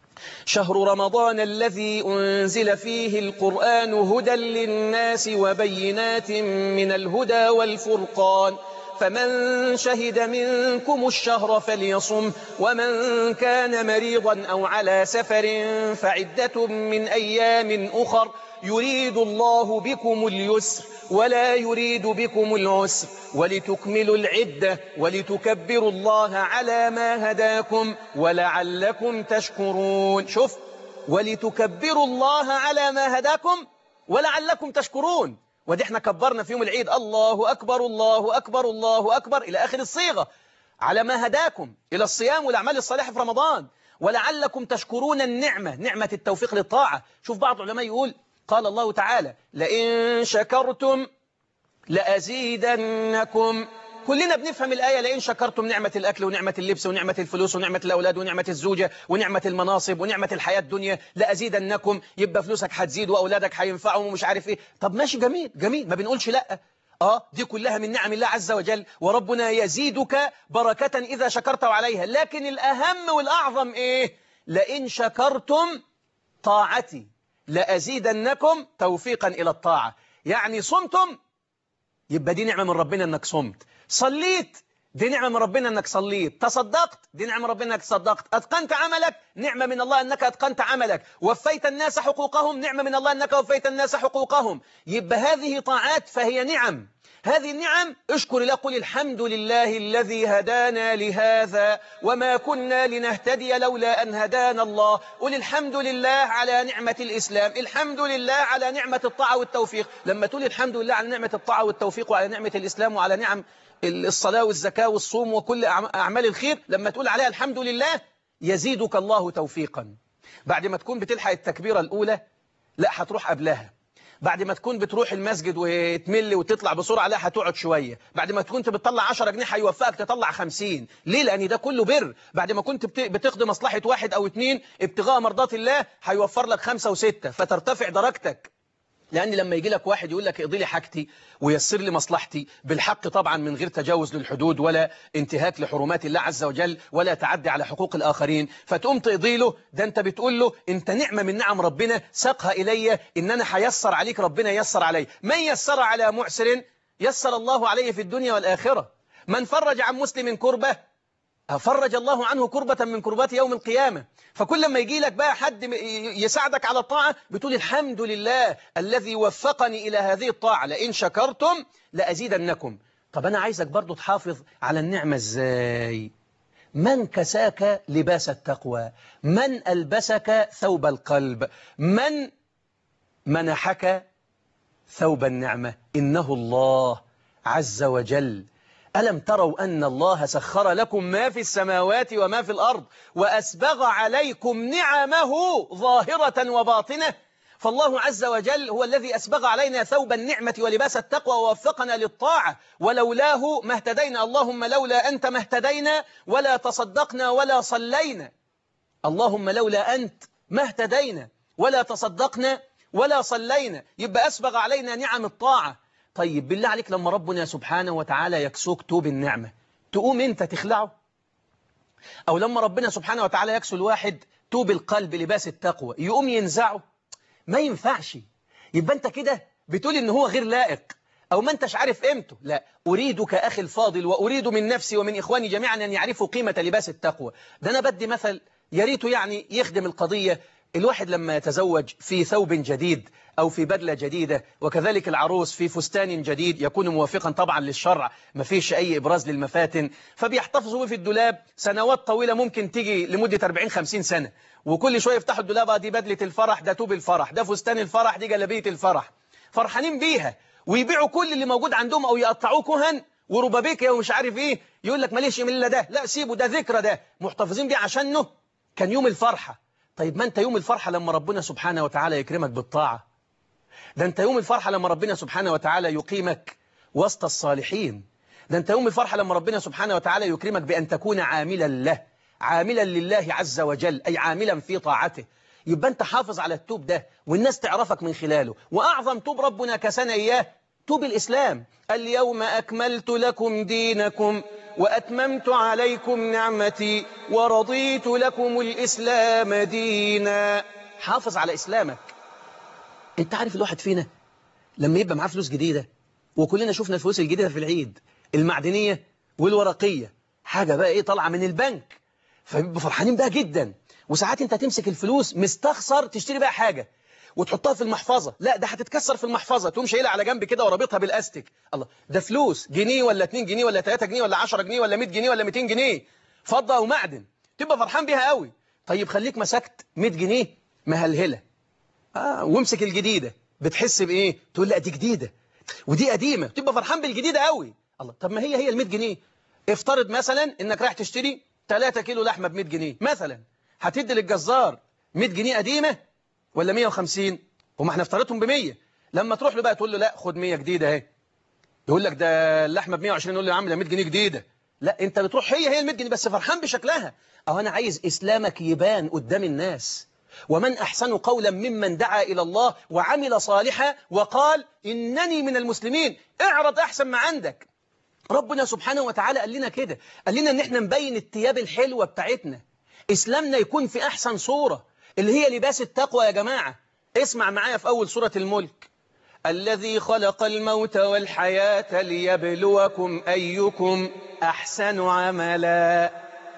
شهر رمضان الذي أنزل فيه القرآن هدى للناس وبينات من الهدى والفرقان فمن شهد منكم الشهر فليصم ومن كان مريضا أو على سفر فعدة من أيام أخر يريد الله بكم اليسر ولا يريد بكم العسر ولتكملوا العدة ولتكبروا الله على ما هداكم ولعلكم تشكرون شوف ولتكبروا الله على ما هداكم ولعلكم تشكرون ودي احنا كبرنا في يوم العيد الله أكبر الله أكبر الله أكبر إلى آخر الصيغة على ما هداكم إلى الصيام والأعمال الصالحة في رمضان ولعلكم تشكرون النعمة نعمة التوفيق للطاعة شوف بعض العلماء يقول قال الله تعالى لئن شكرتم لأزيدنكم كلنا بنفهم الآية لئن شكرتم نعمة الأكل ونعمة اللبس ونعمة الفلوس ونعمة الأولاد ونعمة الزوجة ونعمة المناصب ونعمة الحياة الدنيا لأزيدنكم يبقى فلوسك هتزيد وأولادك هينفعوا ومش عارف إيه طب ماشي جميل جميل ما بنقولش لأ آه دي كلها من نعم الله عز وجل وربنا يزيدك بركة إذا شكرت عليها لكن الأهم والأعظم إيه لئن شكرتم طاعتي لأزيدنكم توفيقا إلى الطاعة يعني صمتم يبقى دي نعمة من ربنا أنك صمت صليت دي نعمة من ربنا أنك صليت تصدقت دي نعمة من ربنا أنك صدقت أتقنت عملك نعمة من الله أنك أتقنت عملك وفيت الناس حقوقهم نعمة من الله أنك وفيت الناس حقوقهم يبقى هذه طاعات فهي نعم هذه النعم اشكر له قل الحمد لله الذي هدانا لهذا وما كنا لنهتدي لولا أن هدانا الله قل الحمد لله على نعمة الإسلام الحمد لله على نعمة الطاعة والتوفيق لما تقول الحمد لله على نعمة الطاعة والتوفيق وعلى نعمة الإسلام وعلى نعم الصلاة والزكاة والصوم وكل أعمال الخير لما تقول عليها الحمد لله يزيدك الله توفيقا بعد ما تكون بتلحق التكبيرة الأولى لا هتروح قبلها بعد ما تكون بتروح المسجد وتمل وتطلع بسرعة لا هتقعد شوية بعد ما تكون بتطلع 10 جنيه هيوفقك تطلع 50 ليه لأن ده كله بر بعد ما كنت بتقضي مصلحة واحد أو اتنين ابتغاء مرضات الله هيوفر لك خمسة وستة فترتفع درجتك لأن لما يجي لك واحد يقول لك اقضي لي حاجتي ويسر لي مصلحتي بالحق طبعا من غير تجاوز للحدود ولا انتهاك لحرمات الله عز وجل ولا تعدي على حقوق الآخرين فتقوم تقضي له ده أنت بتقول له أنت نعمة من نعم ربنا ساقها إلي إن أنا هيسر عليك ربنا يسر علي من يسر على معسر يسر الله عليه في الدنيا والآخرة من فرج عن مسلم كربة فرج الله عنه كربة من كربات يوم القيامة فكل ما يجي لك بقى حد يساعدك على الطاعة بتقول الحمد لله الذي وفقني إلى هذه الطاعة لئن شكرتم لأزيدنكم طب أنا عايزك برضو تحافظ على النعمة إزاي من كساك لباس التقوى من ألبسك ثوب القلب من منحك ثوب النعمة إنه الله عز وجل ألم تروا أن الله سخر لكم ما في السماوات وما في الأرض وأسبغ عليكم نعمه ظاهرة وباطنة فالله عز وجل هو الذي أسبغ علينا ثوب النعمة ولباس التقوى ووفقنا للطاعة ولولاه ما اهتدينا اللهم لولا أنت ما اهتدينا ولا تصدقنا ولا صلينا اللهم لولا أنت ما اهتدينا ولا تصدقنا ولا صلينا يبقى أسبغ علينا نعم الطاعة طيب بالله عليك لما ربنا سبحانه وتعالى يكسوك توب النعمة تقوم أنت تخلعه أو لما ربنا سبحانه وتعالى يكسو الواحد توب القلب لباس التقوى يقوم ينزعه ما ينفعش يبقى أنت كده بتقول إن هو غير لائق أو ما أنتش عارف قيمته لا أريدك أخي الفاضل وأريد من نفسي ومن إخواني جميعا أن يعرفوا قيمة لباس التقوى ده أنا بدي مثل يا ريته يعني يخدم القضية الواحد لما يتزوج في ثوب جديد أو في بدلة جديدة وكذلك العروس في فستان جديد يكون موافقا طبعا للشرع ما فيش أي إبراز للمفاتن فبيحتفظوا في الدولاب سنوات طويلة ممكن تيجي لمدة 40-50 سنة وكل شوية يفتحوا الدولاب دي بدلة الفرح ده توب الفرح ده فستان الفرح دي جلبية الفرح فرحانين بيها ويبيعوا كل اللي موجود عندهم أو يقطعوه كهن وربابيكيا ومش عارف إيه يقول لك ماليش إلا ده لا سيبه ده ذكرى ده محتفظين بيه عشانه كان يوم الفرحة طيب ما أنت يوم الفرحة لما ربنا سبحانه وتعالى يكرمك بالطاعة ده أنت يوم الفرحة لما ربنا سبحانه وتعالى يقيمك وسط الصالحين ده أنت يوم الفرحة لما ربنا سبحانه وتعالى يكرمك بأن تكون عاملا له عاملا لله عز وجل أي عاملا في طاعته يبقى أنت حافظ على التوب ده والناس تعرفك من خلاله وأعظم توب ربنا كسنا إياه توب الإسلام اليوم أكملت لكم دينكم وأتممت عليكم نعمتي ورضيت لكم الإسلام دينا حافظ على إسلامك انت عارف الواحد فينا لما يبقى معاه فلوس جديدة وكلنا شفنا الفلوس الجديدة في العيد المعدنية والورقية حاجة بقى ايه طالعة من البنك فبيبقوا فرحانين بقى جدا وساعات انت تمسك الفلوس مستخسر تشتري بقى حاجة وتحطها في المحفظة لا ده هتتكسر في المحفظة تقوم شايلها على جنب كده ورابطها بالاستيك الله ده فلوس جنيه ولا 2 جنيه ولا 3 جنيه ولا 10 جنيه ولا 100 جنيه ولا 200 جنيه فضة او معدن تبقى فرحان بيها قوي طيب خليك مسكت 100 جنيه مهلهله آه وامسك الجديدة بتحس بإيه تقول لا دي جديدة ودي قديمة تبقى فرحان بالجديدة قوي الله طب ما هي هي ال 100 جنيه افترض مثلا انك رايح تشتري 3 كيلو لحمة ب 100 جنيه مثلا هتدي للجزار 100 جنيه قديمة ولا 150 وما احنا افترضتهم ب 100 لما تروح له بقى تقول له لا خد 100 جديدة اهي يقول لك ده اللحمة ب 120 يقول له يا عم ده 100 جنيه جديدة لا انت بتروح هي هي ال 100 جنيه بس فرحان بشكلها او انا عايز اسلامك يبان قدام الناس ومن أحسن قولا ممن دعا إلى الله وعمل صالحا وقال إنني من المسلمين اعرض أحسن ما عندك ربنا سبحانه وتعالى قال لنا كده قال لنا ان احنا نبين الثياب الحلوة بتاعتنا إسلامنا يكون في أحسن صورة اللي هي لباس التقوى يا جماعة اسمع معايا في أول سورة الملك الذي خلق الموت والحياة ليبلوكم أيكم أحسن عملا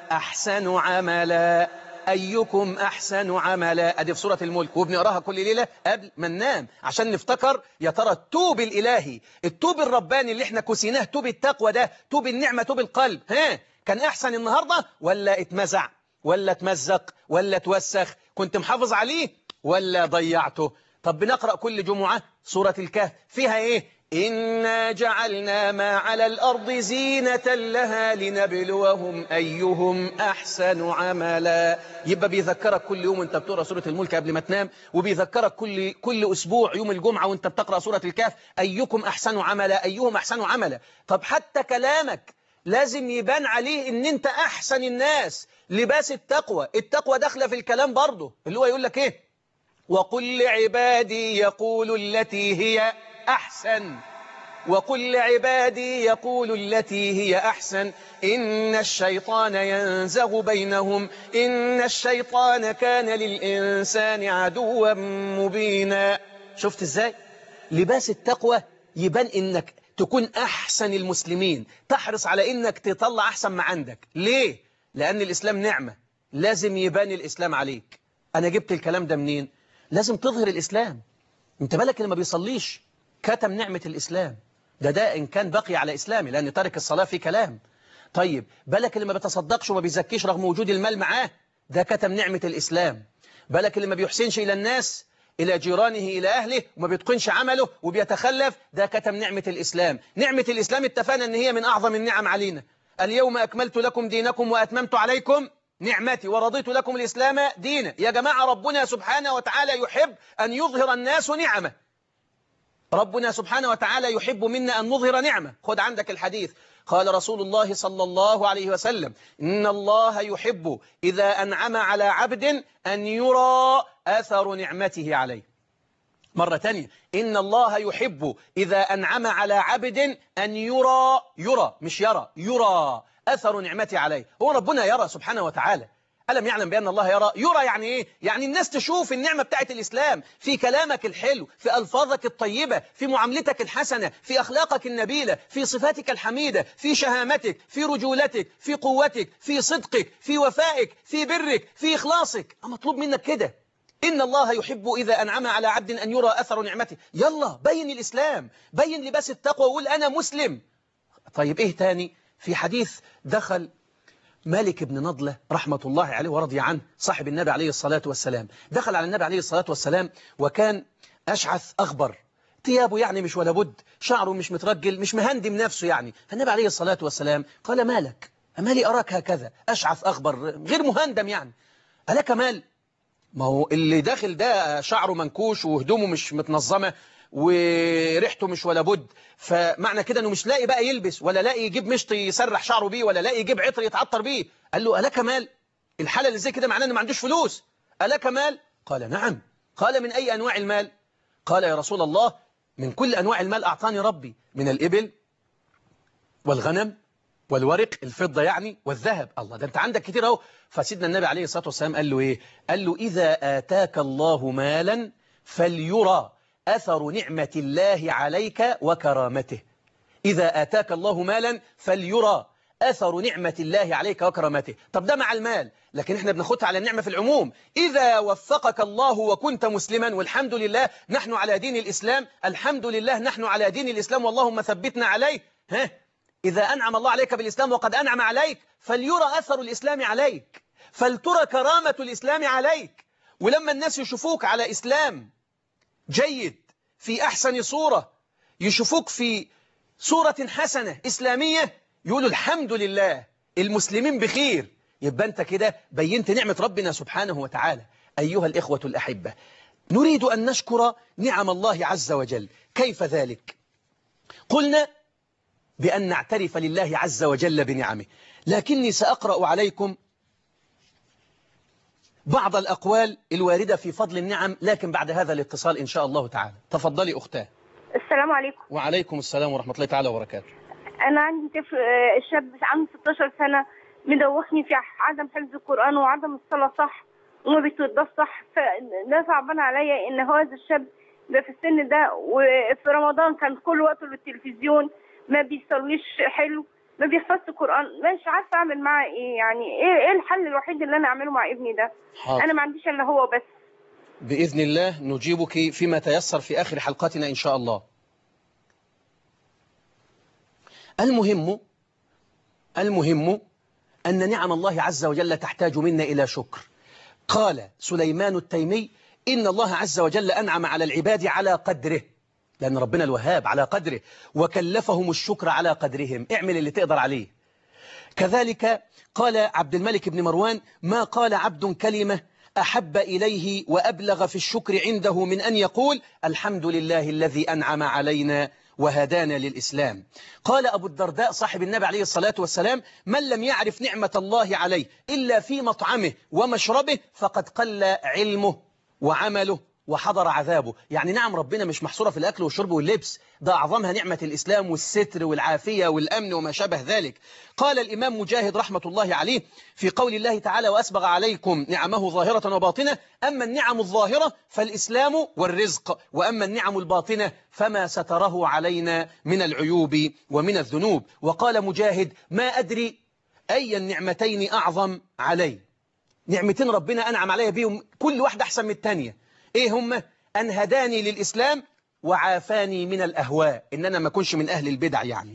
أحسن عملا أيكم أحسن عملا أدي في سورة الملك وبنقراها كل ليلة قبل ما ننام عشان نفتكر يا ترى التوب الإلهي التوب الرباني اللي احنا كسيناه توب التقوى ده توب النعمة توب القلب ها كان أحسن النهاردة ولا اتمزع ولا اتمزق ولا توسخ كنت محافظ عليه ولا ضيعته طب بنقرأ كل جمعة سورة الكهف فيها ايه إنا جعلنا ما على الأرض زينة لها لنبلوهم أيهم أحسن عملا يبقى بيذكرك كل يوم وانت بتقرأ سورة الملك قبل ما تنام وبيذكرك كل, كل أسبوع يوم الجمعة وانت بتقرأ سورة الكهف أيكم أحسن عملا أيهم أحسن عملا طب حتى كلامك لازم يبان عليه ان انت أحسن الناس لباس التقوى التقوى داخله في الكلام برضه اللي هو يقول لك ايه وقل لعبادي يقول التي هي أحسن وقل لعبادي يقول التي هي أحسن إن الشيطان ينزغ بينهم إن الشيطان كان للإنسان عدوا مبينا شفت إزاي؟ لباس التقوى يبان إنك تكون أحسن المسلمين تحرص على إنك تطلع أحسن ما عندك ليه؟ لأن الإسلام نعمة لازم يبان الإسلام عليك أنا جبت الكلام ده منين؟ لازم تظهر الإسلام انت بالك اللي ما بيصليش كتم نعمة الإسلام ده ده إن كان بقي على إسلامه لأن ترك الصلاة في كلام طيب بالك اللي ما بيتصدقش وما بيزكيش رغم وجود المال معاه ده كتم نعمة الإسلام بالك اللي ما بيحسنش إلى الناس إلى جيرانه إلى أهله وما بيتقنش عمله وبيتخلف ده كتم نعمة الإسلام نعمة الإسلام اتفقنا أن هي من أعظم النعم علينا اليوم أكملت لكم دينكم وأتممت عليكم نعمتي ورضيت لكم الإسلام دينا يا جماعة ربنا سبحانه وتعالى يحب أن يظهر الناس نعمه ربنا سبحانه وتعالى يحب منا أن نظهر نعمة خد عندك الحديث قال رسول الله صلى الله عليه وسلم إن الله يحب إذا أنعم على عبد أن يرى أثر نعمته عليه مرة تانية إن الله يحب إذا أنعم على عبد أن يرى يرى مش يرى يرى أثر نعمته عليه هو ربنا يرى سبحانه وتعالى ألم يعلم بأن الله يرى يرى يعني إيه يعني الناس تشوف النعمة بتاعت الإسلام في كلامك الحلو في ألفاظك الطيبة في معاملتك الحسنة في أخلاقك النبيلة في صفاتك الحميدة في شهامتك في رجولتك في قوتك في صدقك في وفائك في برك في إخلاصك مطلوب منك كده إن الله يحب إذا أنعم على عبد أن يرى أثر نعمته يلا بين الإسلام بين لباس التقوى وقول أنا مسلم طيب إيه تاني في حديث دخل مالك بن نضلة رحمة الله عليه ورضي عنه صاحب النبي عليه الصلاة والسلام دخل على النبي عليه الصلاة والسلام وكان أشعث أخبر ثيابه يعني مش ولا بد شعره مش مترجل مش مهندم نفسه يعني فالنبي عليه الصلاة والسلام قال مالك أمالي أراك هكذا أشعث أخبر غير مهندم يعني ألك مال ما هو اللي داخل ده شعره منكوش وهدومه مش متنظمة وريحته مش ولا بد فمعنى كده انه مش لاقي بقى يلبس ولا لاقي يجيب مشط يسرح شعره بيه ولا لاقي يجيب عطر يتعطر بيه قال له ألك مال الحالة اللي زي كده معناه انه ما عندوش فلوس ألك مال قال نعم قال من أي أنواع المال قال يا رسول الله من كل أنواع المال أعطاني ربي من الإبل والغنم والورق الفضة يعني والذهب الله ده أنت عندك كتير أهو فسيدنا النبي عليه الصلاة والسلام قال له إيه قال له إذا آتاك الله مالا فليرى أثر نعمة الله عليك وكرامته إذا آتاك الله مالا فليرى أثر نعمة الله عليك وكرامته طب ده مع المال لكن احنا بناخدها على النعمة في العموم إذا وفقك الله وكنت مسلما والحمد لله نحن على دين الإسلام الحمد لله نحن على دين الإسلام واللهم ثبتنا عليه ها إذا أنعم الله عليك بالإسلام وقد أنعم عليك فليرى أثر الإسلام عليك فلترى كرامة الإسلام عليك ولما الناس يشوفوك على إسلام جيد في أحسن صورة يشوفوك في صورة حسنة إسلامية يقولوا الحمد لله المسلمين بخير يبقى أنت كده بينت نعمة ربنا سبحانه وتعالى أيها الإخوة الأحبة نريد أن نشكر نعم الله عز وجل كيف ذلك؟ قلنا بأن نعترف لله عز وجل بنعمه لكني سأقرأ عليكم بعض الأقوال الواردة في فضل النعم لكن بعد هذا الاتصال إن شاء الله تعالى تفضلي أختاه السلام عليكم وعليكم السلام ورحمة الله تعالى وبركاته انا عندي طفل آه، شاب عنده 16 سنه مدوخني في عدم حفظ القران وعدم الصلاه صح وما بيتوضاش صح فده صعبان عليا ان هذا الشاب ده في السن ده وفي رمضان كان كل وقته للتلفزيون ما بيصليش حلو ما بيحفظش القران مش عارفه اعمل معاه ايه يعني ايه ايه الحل الوحيد اللي انا اعمله مع ابني ده حاضر. انا ما عنديش الا هو بس بإذن الله نجيبك فيما تيسر في آخر حلقاتنا إن شاء الله المهم المهم أن نعم الله عز وجل تحتاج منا إلى شكر قال سليمان التيمي إن الله عز وجل أنعم على العباد على قدره لأن ربنا الوهاب على قدره وكلفهم الشكر على قدرهم اعمل اللي تقدر عليه كذلك قال عبد الملك بن مروان ما قال عبد كلمة أحب إليه وأبلغ في الشكر عنده من أن يقول الحمد لله الذي أنعم علينا وهدانا للإسلام قال أبو الدرداء صاحب النبي عليه الصلاة والسلام من لم يعرف نعمة الله عليه إلا في مطعمه ومشربه فقد قل علمه وعمله وحضر عذابه يعني نعم ربنا مش محصورة في الأكل والشرب واللبس ده أعظمها نعمة الإسلام والستر والعافية والأمن وما شابه ذلك قال الإمام مجاهد رحمة الله عليه في قول الله تعالى وأسبغ عليكم نعمه ظاهرة وباطنة أما النعم الظاهرة فالإسلام والرزق وأما النعم الباطنة فما ستره علينا من العيوب ومن الذنوب وقال مجاهد ما أدري أي النعمتين أعظم علي نعمتين ربنا أنعم عليها بيهم كل واحدة أحسن من الثانية إيه هم أن هداني للإسلام وعافاني من الأهواء إن أنا ما أكونش من أهل البدع يعني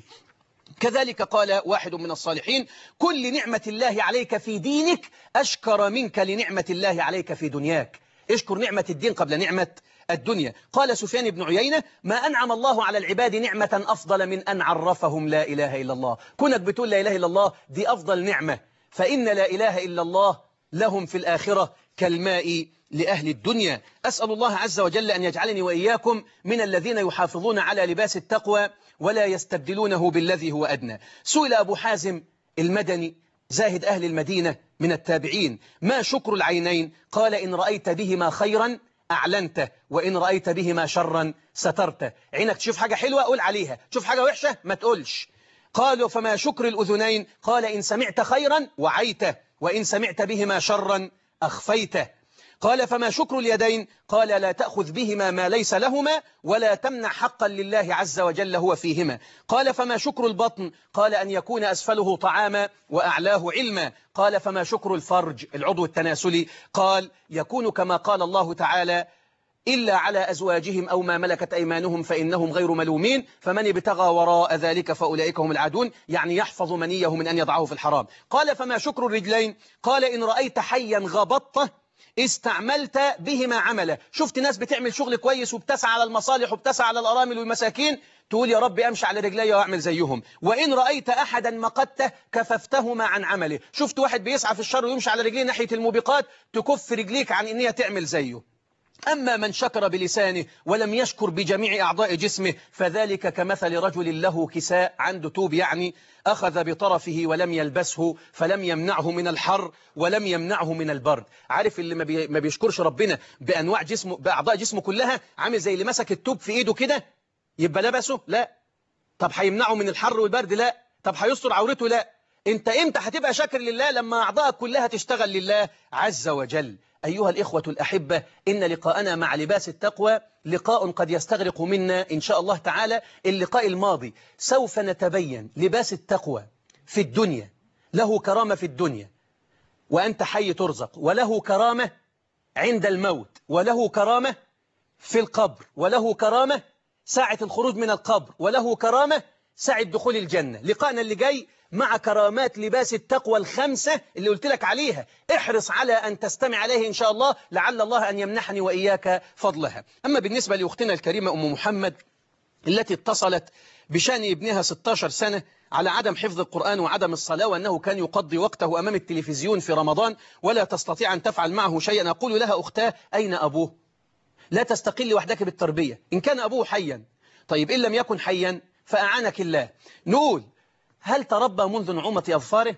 كذلك قال واحد من الصالحين كل نعمة الله عليك في دينك أشكر منك لنعمة الله عليك في دنياك اشكر نعمة الدين قبل نعمة الدنيا قال سفيان بن عيينة ما أنعم الله على العباد نعمة أفضل من أن عرفهم لا إله إلا الله كونك بتقول لا إله إلا الله دي أفضل نعمة فإن لا إله إلا الله لهم في الآخرة كالماء لأهل الدنيا أسأل الله عز وجل أن يجعلني وإياكم من الذين يحافظون على لباس التقوى ولا يستبدلونه بالذي هو أدنى سئل أبو حازم المدني زاهد أهل المدينة من التابعين ما شكر العينين قال إن رأيت بهما خيرا أعلنته وإن رأيت بهما شرا سترته عينك تشوف حاجة حلوة قول عليها تشوف حاجة وحشة ما تقولش قالوا فما شكر الأذنين قال إن سمعت خيرا وعيته وإن سمعت بهما شرا أخفيته قال فما شكر اليدين قال لا تأخذ بهما ما ليس لهما ولا تمنع حقا لله عز وجل هو فيهما قال فما شكر البطن قال أن يكون أسفله طعاما وأعلاه علما قال فما شكر الفرج العضو التناسلي قال يكون كما قال الله تعالى إلا على أزواجهم أو ما ملكت أيمانهم فإنهم غير ملومين فمن ابتغى وراء ذلك فأولئك هم العادون يعني يحفظ منيه من أن يضعه في الحرام قال فما شكر الرجلين قال إن رأيت حيا غبطته استعملت بهما عملا شفت ناس بتعمل شغل كويس وبتسعى على المصالح وبتسعى على الأرامل والمساكين تقول يا رب أمشي على رجلي وأعمل زيهم وإن رأيت أحدا مقته كففتهما عن عمله شفت واحد بيسعى في الشر ويمشي على رجليه ناحية الموبقات تكف رجليك عن إن هي تعمل زيه أما من شكر بلسانه ولم يشكر بجميع أعضاء جسمه فذلك كمثل رجل له كساء عنده توب يعني أخذ بطرفه ولم يلبسه فلم يمنعه من الحر ولم يمنعه من البرد عارف اللي ما, بي ما بيشكرش ربنا بأنواع جسمه بأعضاء جسمه كلها عامل زي اللي مسك التوب في إيده كده يبقى لبسه لا طب هيمنعه من الحر والبرد لا طب هيستر عورته لا انت امتى هتبقى شاكر لله لما أعضاءك كلها تشتغل لله عز وجل أيها الإخوة الأحبة إن لقاءنا مع لباس التقوى لقاء قد يستغرق منا إن شاء الله تعالى اللقاء الماضي سوف نتبين لباس التقوى في الدنيا له كرامة في الدنيا وأنت حي ترزق وله كرامة عند الموت وله كرامة في القبر وله كرامة ساعة الخروج من القبر وله كرامة ساعة دخول الجنة لقاءنا اللي جاي مع كرامات لباس التقوى الخمسة اللي قلت لك عليها احرص على أن تستمع عليه إن شاء الله لعل الله أن يمنحني وإياك فضلها أما بالنسبة لأختنا الكريمة أم محمد التي اتصلت بشأن ابنها 16 سنة على عدم حفظ القرآن وعدم الصلاة وأنه كان يقضي وقته أمام التلفزيون في رمضان ولا تستطيع أن تفعل معه شيئا أقول لها أختاه أين أبوه لا تستقل وحدك بالتربية إن كان أبوه حيا طيب إن لم يكن حيا فأعانك الله نقول هل تربى منذ نعومة أظفاره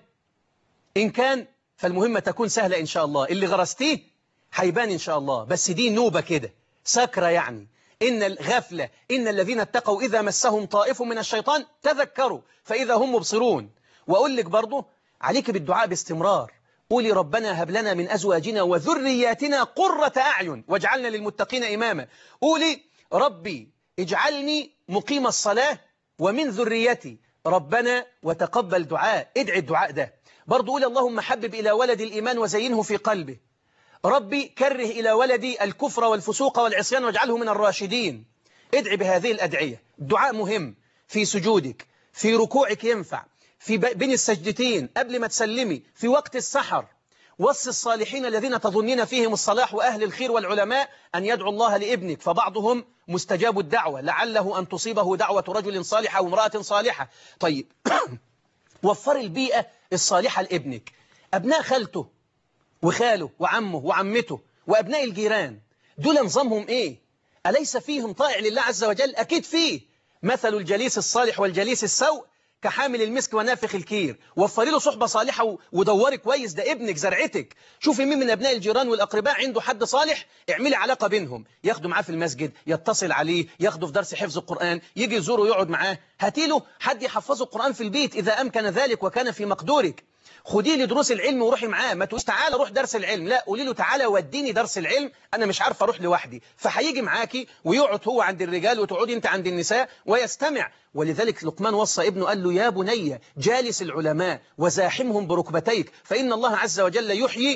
إن كان فالمهمة تكون سهلة إن شاء الله اللي غرستيه هيبان إن شاء الله بس دي نوبة كده سكرة يعني إن الغفلة إن الذين اتقوا إذا مسهم طائف من الشيطان تذكروا فإذا هم مبصرون وأقول لك برضو عليك بالدعاء باستمرار قولي ربنا هب لنا من أزواجنا وذرياتنا قرة أعين واجعلنا للمتقين إماما قولي ربي اجعلني مقيم الصلاة ومن ذريتي ربنا وتقبل دعاء ادعي الدعاء ده برضو قول اللهم حبب إلى ولد الإيمان وزينه في قلبه ربي كره إلى ولدي الكفر والفسوق والعصيان واجعله من الراشدين ادعي بهذه الأدعية الدعاء مهم في سجودك في ركوعك ينفع في بين السجدتين قبل ما تسلمي في وقت السحر وصي الصالحين الذين تظنين فيهم الصلاح وأهل الخير والعلماء أن يدعو الله لابنك فبعضهم مستجاب الدعوة لعله أن تصيبه دعوة رجل صالح أو امرأة صالحة طيب وفر البيئة الصالحة لابنك أبناء خالته وخاله وعمه وعمته وأبناء الجيران دول نظامهم إيه أليس فيهم طائع لله عز وجل أكيد فيه مثل الجليس الصالح والجليس السوء كحامل المسك ونافخ الكير وفري له صحبة صالحة ودوري كويس ده ابنك زرعتك شوفي مين من أبناء الجيران والأقرباء عنده حد صالح اعملي علاقة بينهم ياخده معاه في المسجد يتصل عليه ياخده في درس حفظ القرآن يجي يزوره يقعد معاه هاتي له حد يحفظه القرآن في البيت إذا أمكن ذلك وكان في مقدورك خديه لدروس العلم وروحي معاه ما تقولش تعالى روح درس العلم لا قولي له تعالى وديني درس العلم انا مش عارفه اروح لوحدي فهيجي معاكي ويقعد هو عند الرجال وتقعدي انت عند النساء ويستمع ولذلك لقمان وصى ابنه قال له يا بني جالس العلماء وزاحمهم بركبتيك فإن الله عز وجل يحيي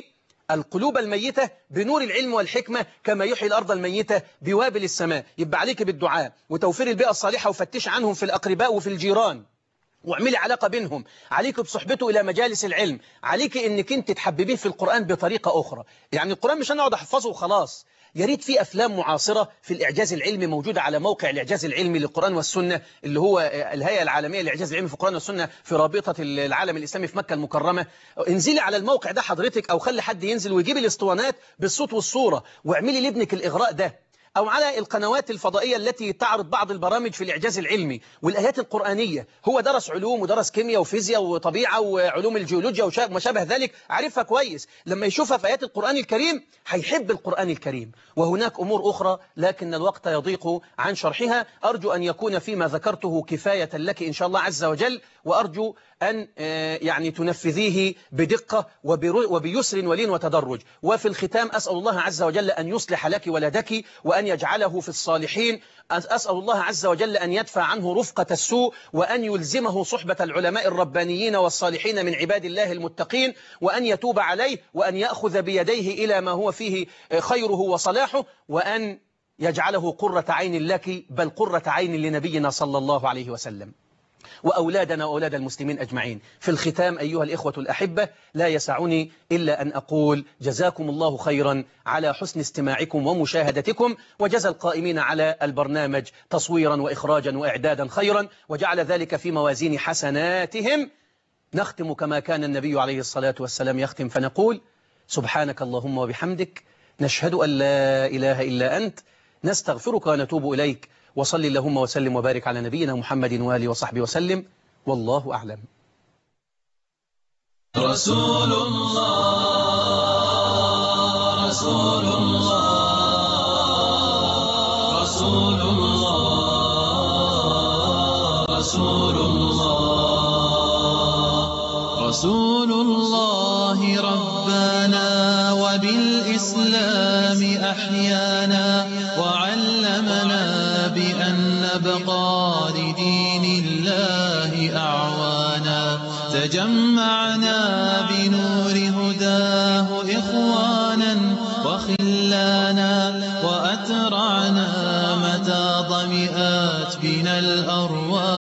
القلوب الميتة بنور العلم والحكمة كما يحيي الأرض الميتة بوابل السماء يبقى عليك بالدعاء وتوفير البيئة الصالحة وفتش عنهم في الأقرباء وفي الجيران واعملي علاقة بينهم عليك بصحبته إلى مجالس العلم عليك إنك أنت تحببيه في القرآن بطريقة أخرى يعني القرآن مش أنا أقعد أحفظه وخلاص يا ريت في أفلام معاصرة في الإعجاز العلمي موجودة على موقع الإعجاز العلمي للقرآن والسنة اللي هو الهيئة العالمية للإعجاز العلمي في القرآن والسنة في رابطة العالم الإسلامي في مكة المكرمة انزلي على الموقع ده حضرتك أو خلي حد ينزل ويجيب الاسطوانات بالصوت والصورة واعملي لابنك الإغراء ده أو على القنوات الفضائية التي تعرض بعض البرامج في الإعجاز العلمي والآيات القرآنية هو درس علوم ودرس كيمياء وفيزياء وطبيعة وعلوم الجيولوجيا وما شابه ذلك عارفها كويس لما يشوفها في آيات القرآن الكريم هيحب القرآن الكريم وهناك أمور أخرى لكن الوقت يضيق عن شرحها أرجو أن يكون فيما ذكرته كفاية لك إن شاء الله عز وجل وأرجو أن يعني تنفذيه بدقة وبيسر ولين وتدرج وفي الختام أسأل الله عز وجل أن يصلح لك ولدك وأن يجعله في الصالحين أسأل الله عز وجل أن يدفع عنه رفقة السوء وأن يلزمه صحبة العلماء الربانيين والصالحين من عباد الله المتقين وأن يتوب عليه وأن يأخذ بيديه إلى ما هو فيه خيره وصلاحه وأن يجعله قرة عين لك بل قرة عين لنبينا صلى الله عليه وسلم وأولادنا وأولاد المسلمين أجمعين في الختام أيها الإخوة الأحبة لا يسعني إلا أن أقول جزاكم الله خيرا على حسن استماعكم ومشاهدتكم وجزى القائمين على البرنامج تصويرا وإخراجا وإعدادا خيرا وجعل ذلك في موازين حسناتهم نختم كما كان النبي عليه الصلاة والسلام يختم فنقول سبحانك اللهم وبحمدك نشهد أن لا إله إلا أنت نستغفرك ونتوب إليك وصل اللهم وسلم وبارك على نبينا محمد وآله وصحبه وسلم والله أعلم رسول الله رسول الله رسول الله رسول الله رسول الله ربنا وبالإسلام أحيانا وعلمنا بأن نبقى لدين الله أعوانا تجمعنا بنور هداه إخوانا وخلانا وأترعنا متى ضمئات بنا الأرواح